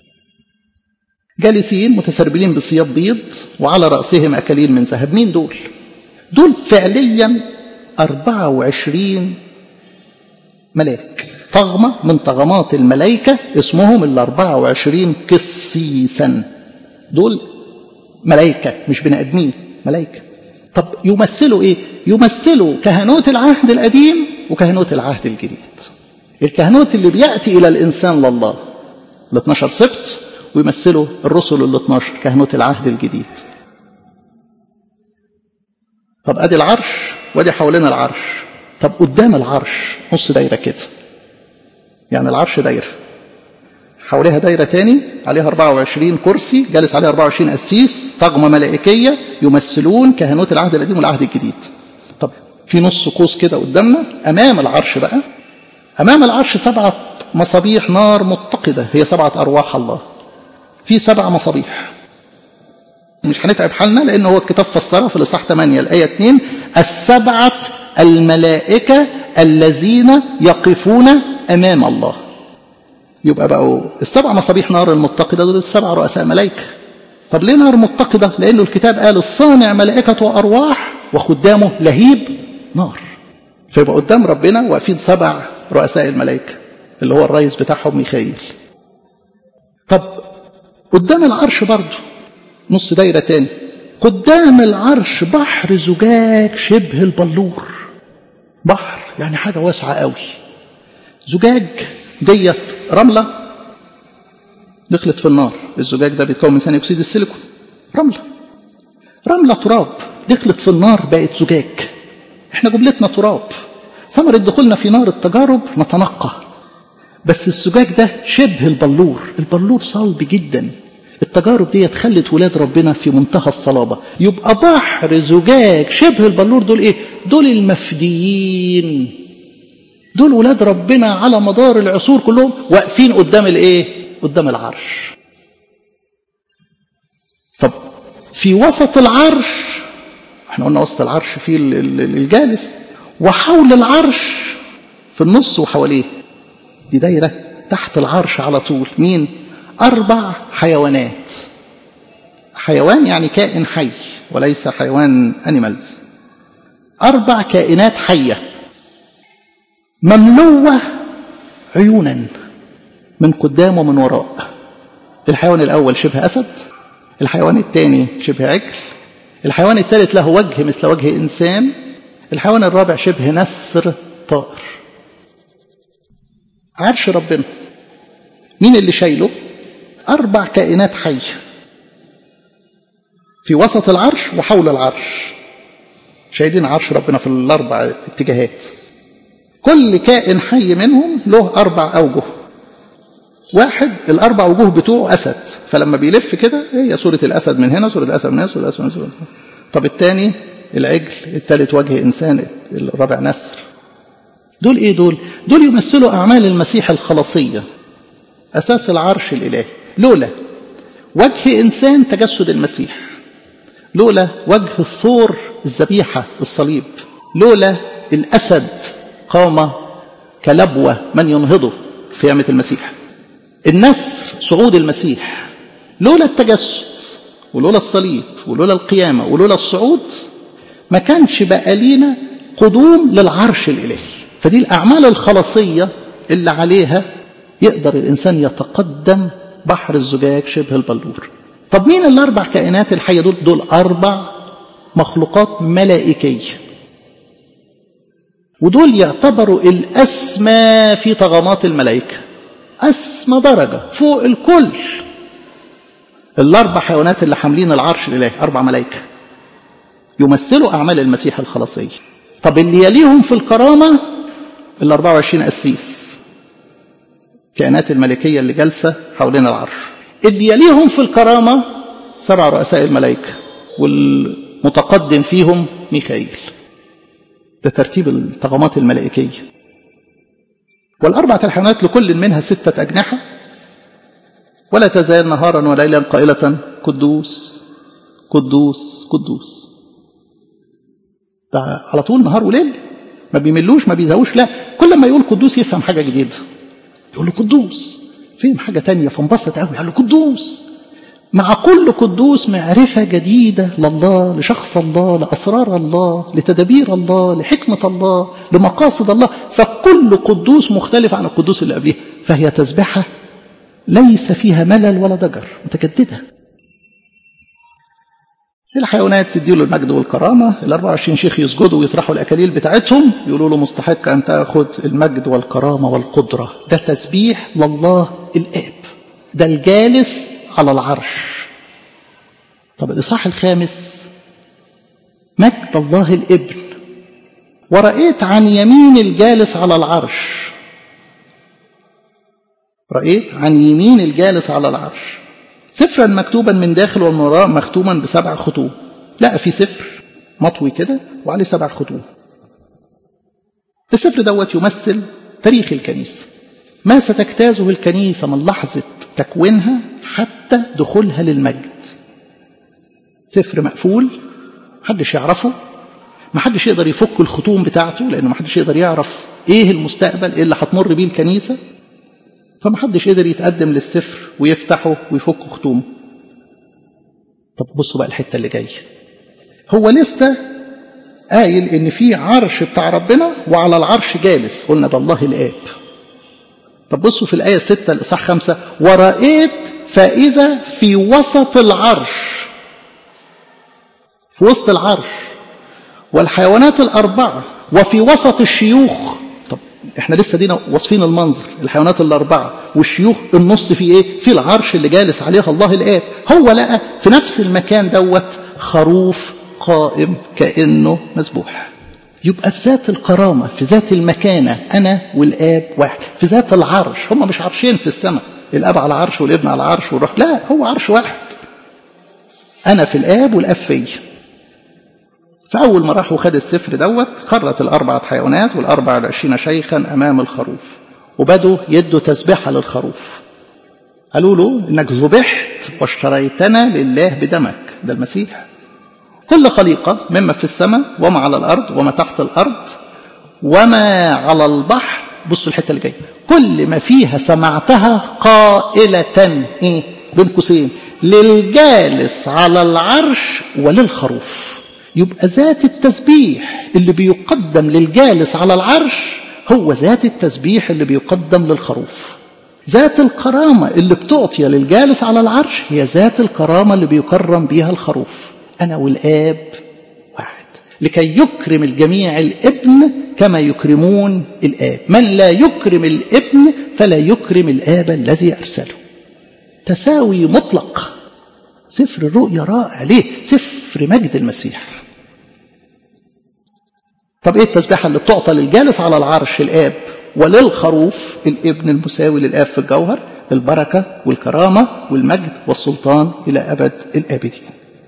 Speaker 1: جالسين متسربلين بثياب بيض وعلى رأسهم أكاليل من ذهب مين دول دول فعليا 24 ملاك طغمة من طغمات الملائكة اسمهم ال 24 قسيسا دول ملائكة مش بني آدمين ملائكة طب يمثلوا ايه يمثلوا كهنوت العهد القديم وكهنوت العهد الجديد الكهنوت اللي بيأتي إلى الإنسان لله ال 12 سبت ويمثلوا الرسل ال 12 كهنوت العهد الجديد طب ادي العرش وادي حوالين العرش طب قدام العرش نص دايره كده يعني العرش دايره حواليها دايره تاني عليها 24 كرسي جالس عليها 24 قسيس طغمه ملائكيه يمثلون كهنوت العهد القديم والعهد الجديد طب في نص قوس كده قدامنا امام العرش بقى امام العرش سبعه مصابيح نار متقده هي سبعه ارواح الله في سبع مصابيح مش هنتعب حالنا لان هو الكتاب فسرها في الاصحاح 8 الايه 2 السبعه الملائكه الذين يقفون امام الله يبقى بقوا السبع مصابيح نار المتقده دول السبع رؤساء ملائكه طب ليه نار متقده لانه الكتاب قال الصانع ملائكه وارواح وخدامه لهيب نار فيبقى قدام ربنا واقفين سبع رؤساء الملائكه اللي هو الرئيس بتاعهم ميخائيل طب قدام العرش برضه نص دايرة تاني قدام العرش بحر زجاج شبه البلور بحر يعني حاجة واسعة قوي زجاج ديت رملة دخلت في النار الزجاج ده بيتكون من ثاني أكسيد السيليكون رملة رملة تراب دخلت في النار بقت زجاج احنا جملتنا تراب ثمرة دخولنا في نار التجارب نتنقى بس الزجاج ده شبه البلور البلور صلب جدا التجارب دي خلت ولاد ربنا في منتهى الصلابة يبقى بحر زجاج شبه البلور دول ايه دول المفديين دول ولاد ربنا على مدار العصور كلهم واقفين قدام الايه قدام العرش طب في وسط العرش احنا قلنا وسط العرش في الجالس وحول العرش في النص وحواليه دي دايرة تحت العرش على طول مين أربع حيوانات حيوان يعني كائن حي وليس حيوان أنيمالز أربع كائنات حية مملوة عيونا من قدام ومن وراء الحيوان الأول شبه أسد الحيوان الثاني شبه عجل الحيوان الثالث له وجه مثل وجه إنسان الحيوان الرابع شبه نسر طائر عرش ربنا مين اللي شايله أربع كائنات حية في وسط العرش وحول العرش شايلين عرش ربنا في الأربع اتجاهات كل كائن حي منهم له أربع أوجه واحد الأربع وجوه بتوعه أسد فلما بيلف كده هي صورة الأسد من هنا صورة الأسد من هنا صورة الأسد من هنا طب الثاني العجل الثالث وجه إنسان الرابع نسر دول إيه دول؟ دول يمثلوا أعمال المسيح الخلاصية أساس العرش الإلهي لولا وجه إنسان تجسد المسيح لولا وجه الثور الذبيحة الصليب لولا الأسد قام كلبوة من ينهضه في قيامة المسيح النسر صعود المسيح لولا التجسد ولولا الصليب ولولا القيامة ولولا الصعود ما كانش بقى لينا قدوم للعرش الإلهي فدي الأعمال الخلاصية اللي عليها يقدر الإنسان يتقدم بحر الزجاج شبه البلور طب مين الأربع كائنات الحية دول دول أربع مخلوقات ملائكية ودول يعتبروا الأسمى في طغمات الملائكة أسمى درجة فوق الكل الأربع حيوانات اللي حاملين العرش الإلهي أربع ملائكة يمثلوا أعمال المسيح الخلاصية طب اللي يليهم في الكرامة ال 24 قسيس كائنات الملكية اللي جالسة حوالين العرش اللي يليهم في الكرامة سبع رؤساء الملائكة والمتقدم فيهم ميخائيل ده ترتيب الطغمات الملائكية والأربعة الحيوانات لكل منها ستة أجنحة ولا تزال نهارا وليلا قائلة قدوس قدوس قدوس ده على طول نهار وليل ما بيملوش ما بيزهوش لا كل ما يقول قدوس يفهم حاجة جديدة يقول له قدوس فهم حاجة تانية فانبسط قوي قال له قدوس مع كل قدوس معرفة جديدة لله لشخص الله لأسرار الله لتدابير الله لحكمة الله لمقاصد الله فكل قدوس مختلف عن القدوس اللي قبليه فهي تسبحة ليس فيها ملل ولا ضجر متجددة الحيوانات تديله المجد والكرامة ال 24 شيخ يسجدوا ويطرحوا الأكاليل بتاعتهم يقولوا له مستحق أن تأخذ المجد والكرامة والقدرة ده تسبيح لله الآب ده الجالس على العرش طب الإصحاح الخامس مجد الله الابن ورأيت عن يمين الجالس على العرش رأيت عن يمين الجالس على العرش سفرا مكتوبا من داخل ومن وراء مختوما بسبع ختوم لقى في سفر مطوي كده وعليه سبع ختوم السفر دوت يمثل تاريخ الكنيسة ما ستجتازه الكنيسة من لحظة تكوينها حتى دخولها للمجد سفر مقفول محدش يعرفه محدش يقدر يفك الختوم بتاعته لأنه محدش يقدر يعرف إيه المستقبل إيه اللي هتمر بيه الكنيسة فمحدش قدر يتقدم للسفر ويفتحه ويفك ختومه طب بصوا بقى الحتة اللي جاية هو لسه قايل ان في عرش بتاع ربنا وعلى العرش جالس قلنا ده الله الاب طب بصوا في الآية 6 الإصحاح 5 ورأيت فإذا في وسط العرش في وسط العرش والحيوانات الأربعة وفي وسط الشيوخ طب احنا لسه دينا واصفين المنظر الحيوانات الأربعة والشيوخ النص في ايه في العرش اللي جالس عليه الله الآب هو لقى في نفس المكان دوت خروف قائم كأنه مسبوح يبقى في ذات الكرامة في ذات المكانة أنا والآب واحد في ذات العرش هم مش عرشين في السماء الآب على العرش والابن على العرش والروح لا هو عرش واحد أنا في الآب والآب فيا فأول ما راح وخد السفر دوت خرت الأربعة حيوانات والأربع والعشرين شيخا أمام الخروف وبدوا يدوا تسبيحة للخروف قالوا له إنك ذبحت واشتريتنا لله بدمك ده المسيح كل خليقة مما في السماء وما على الأرض وما تحت الأرض وما على البحر بصوا الحتة اللي جاية كل ما فيها سمعتها قائلة إيه بين قوسين للجالس على العرش وللخروف يبقى ذات التسبيح اللي بيقدم للجالس على العرش هو ذات التسبيح اللي بيقدم للخروف ذات الكرامة اللي بتعطي للجالس على العرش هي ذات الكرامة اللي بيكرم بيها الخروف أنا والآب واحد لكي يكرم الجميع الابن كما يكرمون الآب من لا يكرم الابن فلا يكرم الآب الذي أرسله تساوي مطلق سفر الرؤيا رائع ليه سفر مجد المسيح طب ايه التسبيحه اللي بتعطى للجالس على العرش الاب وللخروف الابن المساوي للاب في الجوهر البركه والكرامه والمجد والسلطان الى ابد الابدين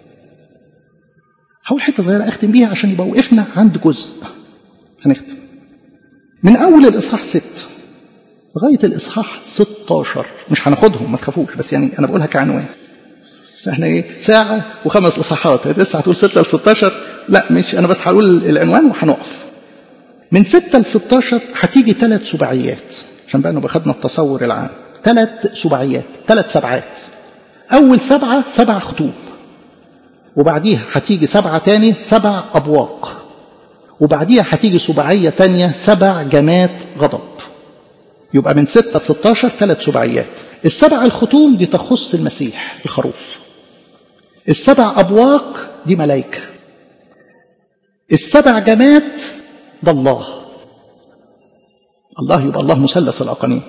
Speaker 1: هقول حته صغيره اختم بيها عشان يبقى وقفنا عند جزء هنختم من اول الاصحاح 6 لغايه الاصحاح 16 مش هناخدهم ما تخافوش بس يعني انا بقولها كعنوان بس احنا ايه ساعه وخمس اصحاحات لسه هتقول 6 ل 16 لا مش انا بس هقول العنوان وهنقف من 6 ل 16 هتيجي ثلاث سباعيات عشان بقى نبقى خدنا التصور العام ثلاث سباعيات ثلاث سبعات اول سبعه سبع ختوم وبعديها هتيجي سبعة تاني سبع أبواق وبعديها هتيجي سباعية تانية سبع جمات غضب يبقى من ستة ستاشر ثلاث سباعيات السبع الختوم دي تخص المسيح الخروف السبع أبواق دي ملائكة السبع جمات ده الله الله يبقى الله مثلث الأقانيم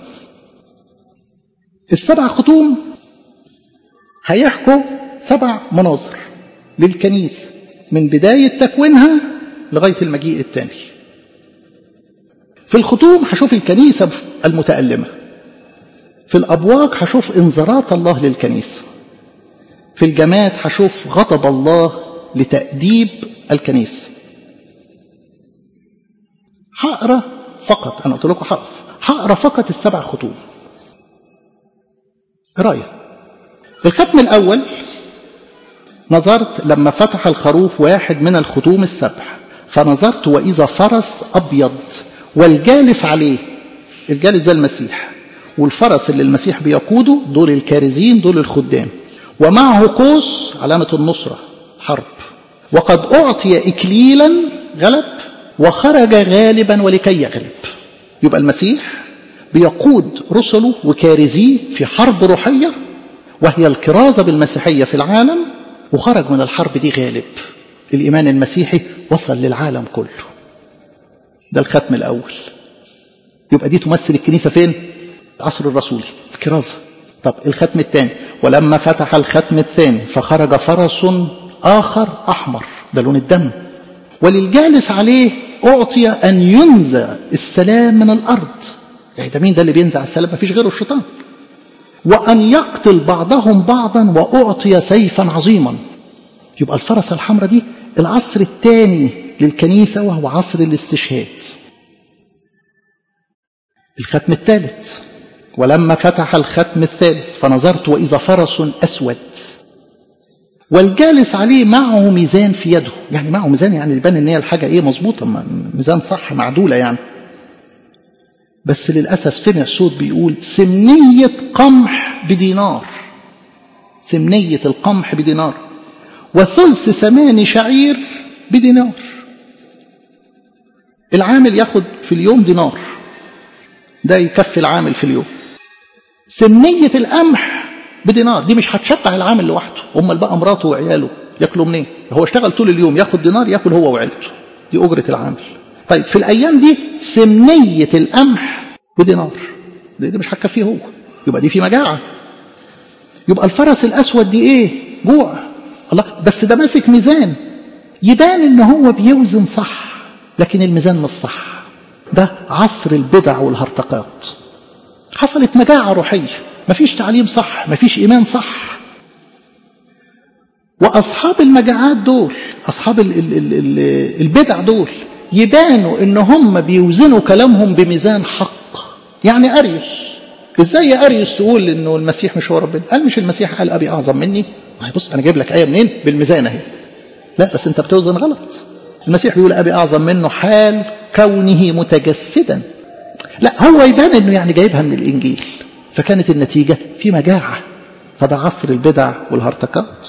Speaker 1: السبع ختوم هيحكوا سبع مناظر للكنيسة من بداية تكوينها لغاية المجيء الثاني في الختوم هشوف الكنيسة المتألمة في الأبواق هشوف إنذارات الله للكنيسة في الجماد هشوف غضب الله لتأديب الكنيسة هقرا فقط أنا قلت لكم حرف هقرا فقط السبع ختوم قرايه الختم الأول نظرت لما فتح الخروف واحد من الختوم السبع فنظرت وإذا فرس أبيض والجالس عليه الجالس ده المسيح والفرس اللي المسيح بيقوده دول الكارزين دول الخدام ومعه قوس علامة النصرة حرب وقد أعطي إكليلا غلب وخرج غالبا ولكي يغلب يبقى المسيح بيقود رسله وكارزيه في حرب روحية وهي الكرازة بالمسيحية في العالم وخرج من الحرب دي غالب الإيمان المسيحي وصل للعالم كله ده الختم الأول يبقى دي تمثل الكنيسة فين؟ العصر الرسولي الكرازة طب الختم الثاني ولما فتح الختم الثاني فخرج فرس آخر أحمر ده لون الدم وللجالس عليه أعطي أن ينزع السلام من الأرض يعني ده مين ده اللي بينزع السلام مفيش غيره الشيطان وأن يقتل بعضهم بعضا وأعطي سيفا عظيما يبقى الفرس الحمراء دي العصر الثاني للكنيسة وهو عصر الاستشهاد الختم الثالث ولما فتح الختم الثالث فنظرت وإذا فرس أسود والجالس عليه معه ميزان في يده يعني معه ميزان يعني يبان ان هي الحاجة ايه مظبوطة ميزان صح معدولة يعني بس للأسف سمع صوت بيقول سمنية قمح بدينار سمنية القمح بدينار وثلث ثمان شعير بدينار العامل ياخد في اليوم دينار ده يكفي العامل في اليوم سمنية القمح بدينار دي مش هتشبع العامل لوحده امال بقى مراته وعياله ياكلوا منين هو اشتغل طول اليوم ياخد دينار ياكل هو وعيلته دي اجره العامل طيب في الايام دي سمنيه القمح بدينار دي, دي مش هتكفيه هو يبقى دي في مجاعه يبقى الفرس الاسود دي ايه جوع الله بس ده ماسك ميزان يبان ان هو بيوزن صح لكن الميزان مش صح ده عصر البدع والهرطقات حصلت مجاعه روحيه مفيش تعليم صح مفيش إيمان صح وأصحاب المجاعات دول أصحاب ال ال ال ال البدع دول يبانوا إن هم بيوزنوا كلامهم بميزان حق يعني أريوس إزاي يا أريوس تقول إنه المسيح مش هو ربنا قال مش المسيح قال أبي أعظم مني بص أنا جايب لك آية منين بالميزان أهي لا بس أنت بتوزن غلط المسيح بيقول أبي أعظم منه حال كونه متجسدا لا هو يبان إنه يعني جايبها من الإنجيل فكانت النتيجة في مجاعة فده عصر البدع والهرطقات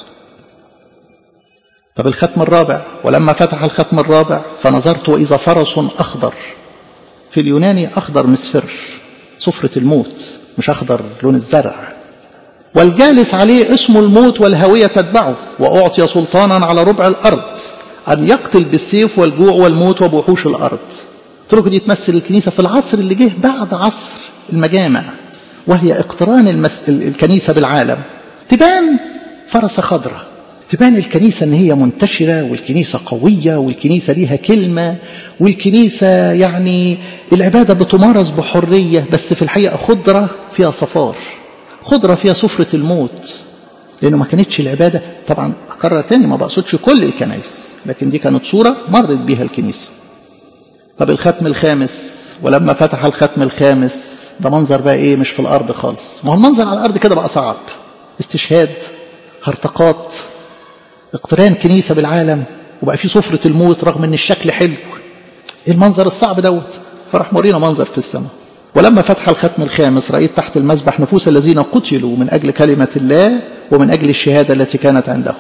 Speaker 1: طب الختم الرابع ولما فتح الختم الرابع فنظرت وإذا فرس أخضر في اليوناني أخضر مصفر صفرة الموت مش أخضر لون الزرع والجالس عليه اسم الموت والهوية تتبعه وأعطي سلطانا على ربع الأرض أن يقتل بالسيف والجوع والموت وبوحوش الأرض ترك دي تمثل الكنيسة في العصر اللي جه بعد عصر المجامع وهي اقتران المس... الكنيسة بالعالم تبان فرسة خضراء تبان الكنيسة ان هي منتشرة والكنيسة قوية والكنيسة ليها كلمة والكنيسة يعني العبادة بتمارس بحرية بس في الحقيقة خضرة فيها صفار خضرة فيها سفرة الموت لأنه ما كانتش العبادة طبعا أكرر تاني ما بقصدش كل الكنائس لكن دي كانت صورة مرت بها الكنيسة طب الختم الخامس ولما فتح الختم الخامس ده منظر بقى ايه مش في الارض خالص ما هو المنظر على الارض كده بقى صعب استشهاد هرطقات اقتران كنيسه بالعالم وبقى في سفره الموت رغم ان الشكل حلو ايه المنظر الصعب دوت فراح مورينا منظر في السماء ولما فتح الختم الخامس رأيت تحت المسبح نفوس الذين قتلوا من أجل كلمة الله ومن أجل الشهادة التي كانت عندهم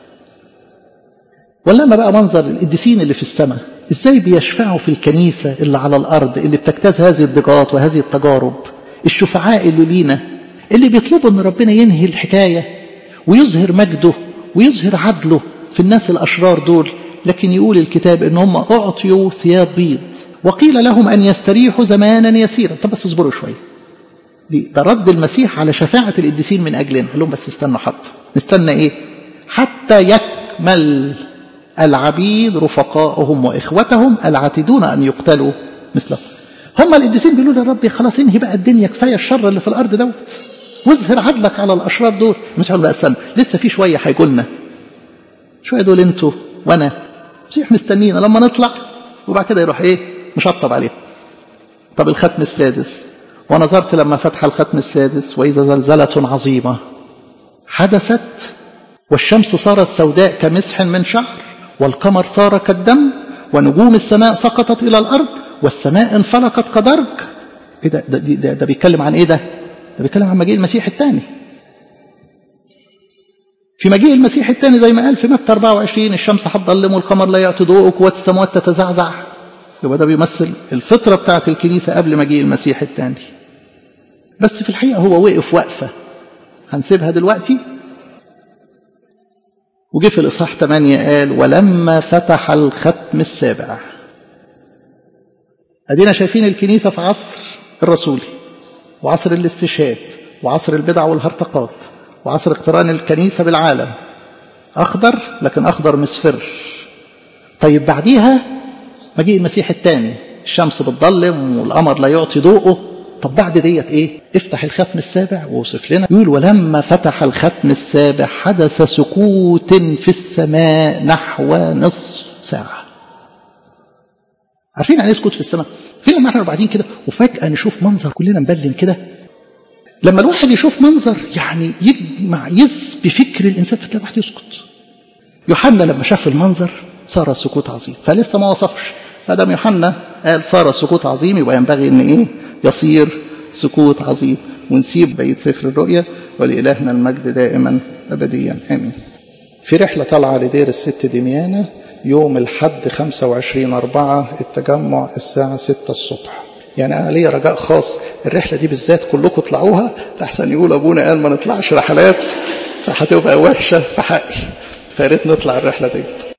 Speaker 1: ولما بقى منظر القديسين اللي في السماء ازاي بيشفعوا في الكنيسة اللي على الأرض اللي بتجتاز هذه الضيقات وهذه التجارب الشفعاء اللي لينا اللي بيطلبوا ان ربنا ينهي الحكاية ويظهر مجده ويظهر عدله في الناس الأشرار دول لكن يقول الكتاب ان هم أعطيوا ثياب بيض وقيل لهم أن يستريحوا زمانا يسيرا طب بس اصبروا شوية دي ده رد المسيح على شفاعة القديسين من أجلنا قال لهم بس استنوا حبة نستنى إيه حتى يكمل العبيد رفقائهم وإخوتهم العاتدون أن يقتلوا مثلهم هم القديسين بيقولوا يا ربي خلاص انهي بقى الدنيا كفايه الشر اللي في الارض دوت واظهر عدلك على الاشرار دول مش هقول بقى استنى لسه في شويه هيجوا لنا شويه دول انتوا وانا مسيح مستنينا لما نطلع وبعد كده يروح ايه مشطب عليهم طب الختم السادس ونظرت لما فتح الختم السادس واذا زلزله عظيمه حدثت والشمس صارت سوداء كمسح من شعر والقمر صار كالدم ونجوم السماء سقطت إلى الأرض والسماء انفلقت كدرج إيه ده, ده, ده, ده بيتكلم عن إيه ده؟ ده بيتكلم عن مجيء المسيح الثاني في مجيء المسيح الثاني زي ما قال في متى 24 الشمس هتضلم والقمر لا يعطي ضوء وقوات السماوات تتزعزع يبقى ده بيمثل الفطرة بتاعة الكنيسة قبل مجيء المسيح الثاني بس في الحقيقة هو وقف وقفة هنسيبها دلوقتي وجه في الإصحاح 8 قال ولما فتح الختم السابع أدينا شايفين الكنيسة في عصر الرسولي وعصر الاستشهاد وعصر البدع والهرطقات وعصر اقتران الكنيسة بالعالم أخضر لكن أخضر مصفر طيب بعديها مجيء المسيح الثاني الشمس بتضلم والقمر لا يعطي ضوءه طب بعد ديت ايه افتح الختم السابع ووصف لنا يقول ولما فتح الختم السابع حدث سكوت في السماء نحو نصف ساعة عارفين يعني ايه سكوت في السماء فين لما احنا قاعدين كده وفجأة نشوف منظر كلنا مبلم كده لما الواحد يشوف منظر يعني يجمع يسبي فكر الانسان فتلاقي الواحد يسكت يوحنا لما شاف المنظر صار السكوت عظيم فلسه ما وصفش فدام يوحنا قال صار السكوت عظيم يبقى ينبغي ان ايه يصير سكوت عظيم ونسيب بقيه سفر الرؤيا ولالهنا المجد دائما ابديا امين في رحله طالعه لدير الست دميانه يوم الحد 25 4 التجمع الساعه 6 الصبح يعني انا ليا رجاء خاص الرحله دي بالذات كلكم اطلعوها لحسن يقول ابونا قال ما نطلعش رحلات فهتبقى وحشه في حقي فيا ريت نطلع الرحله ديت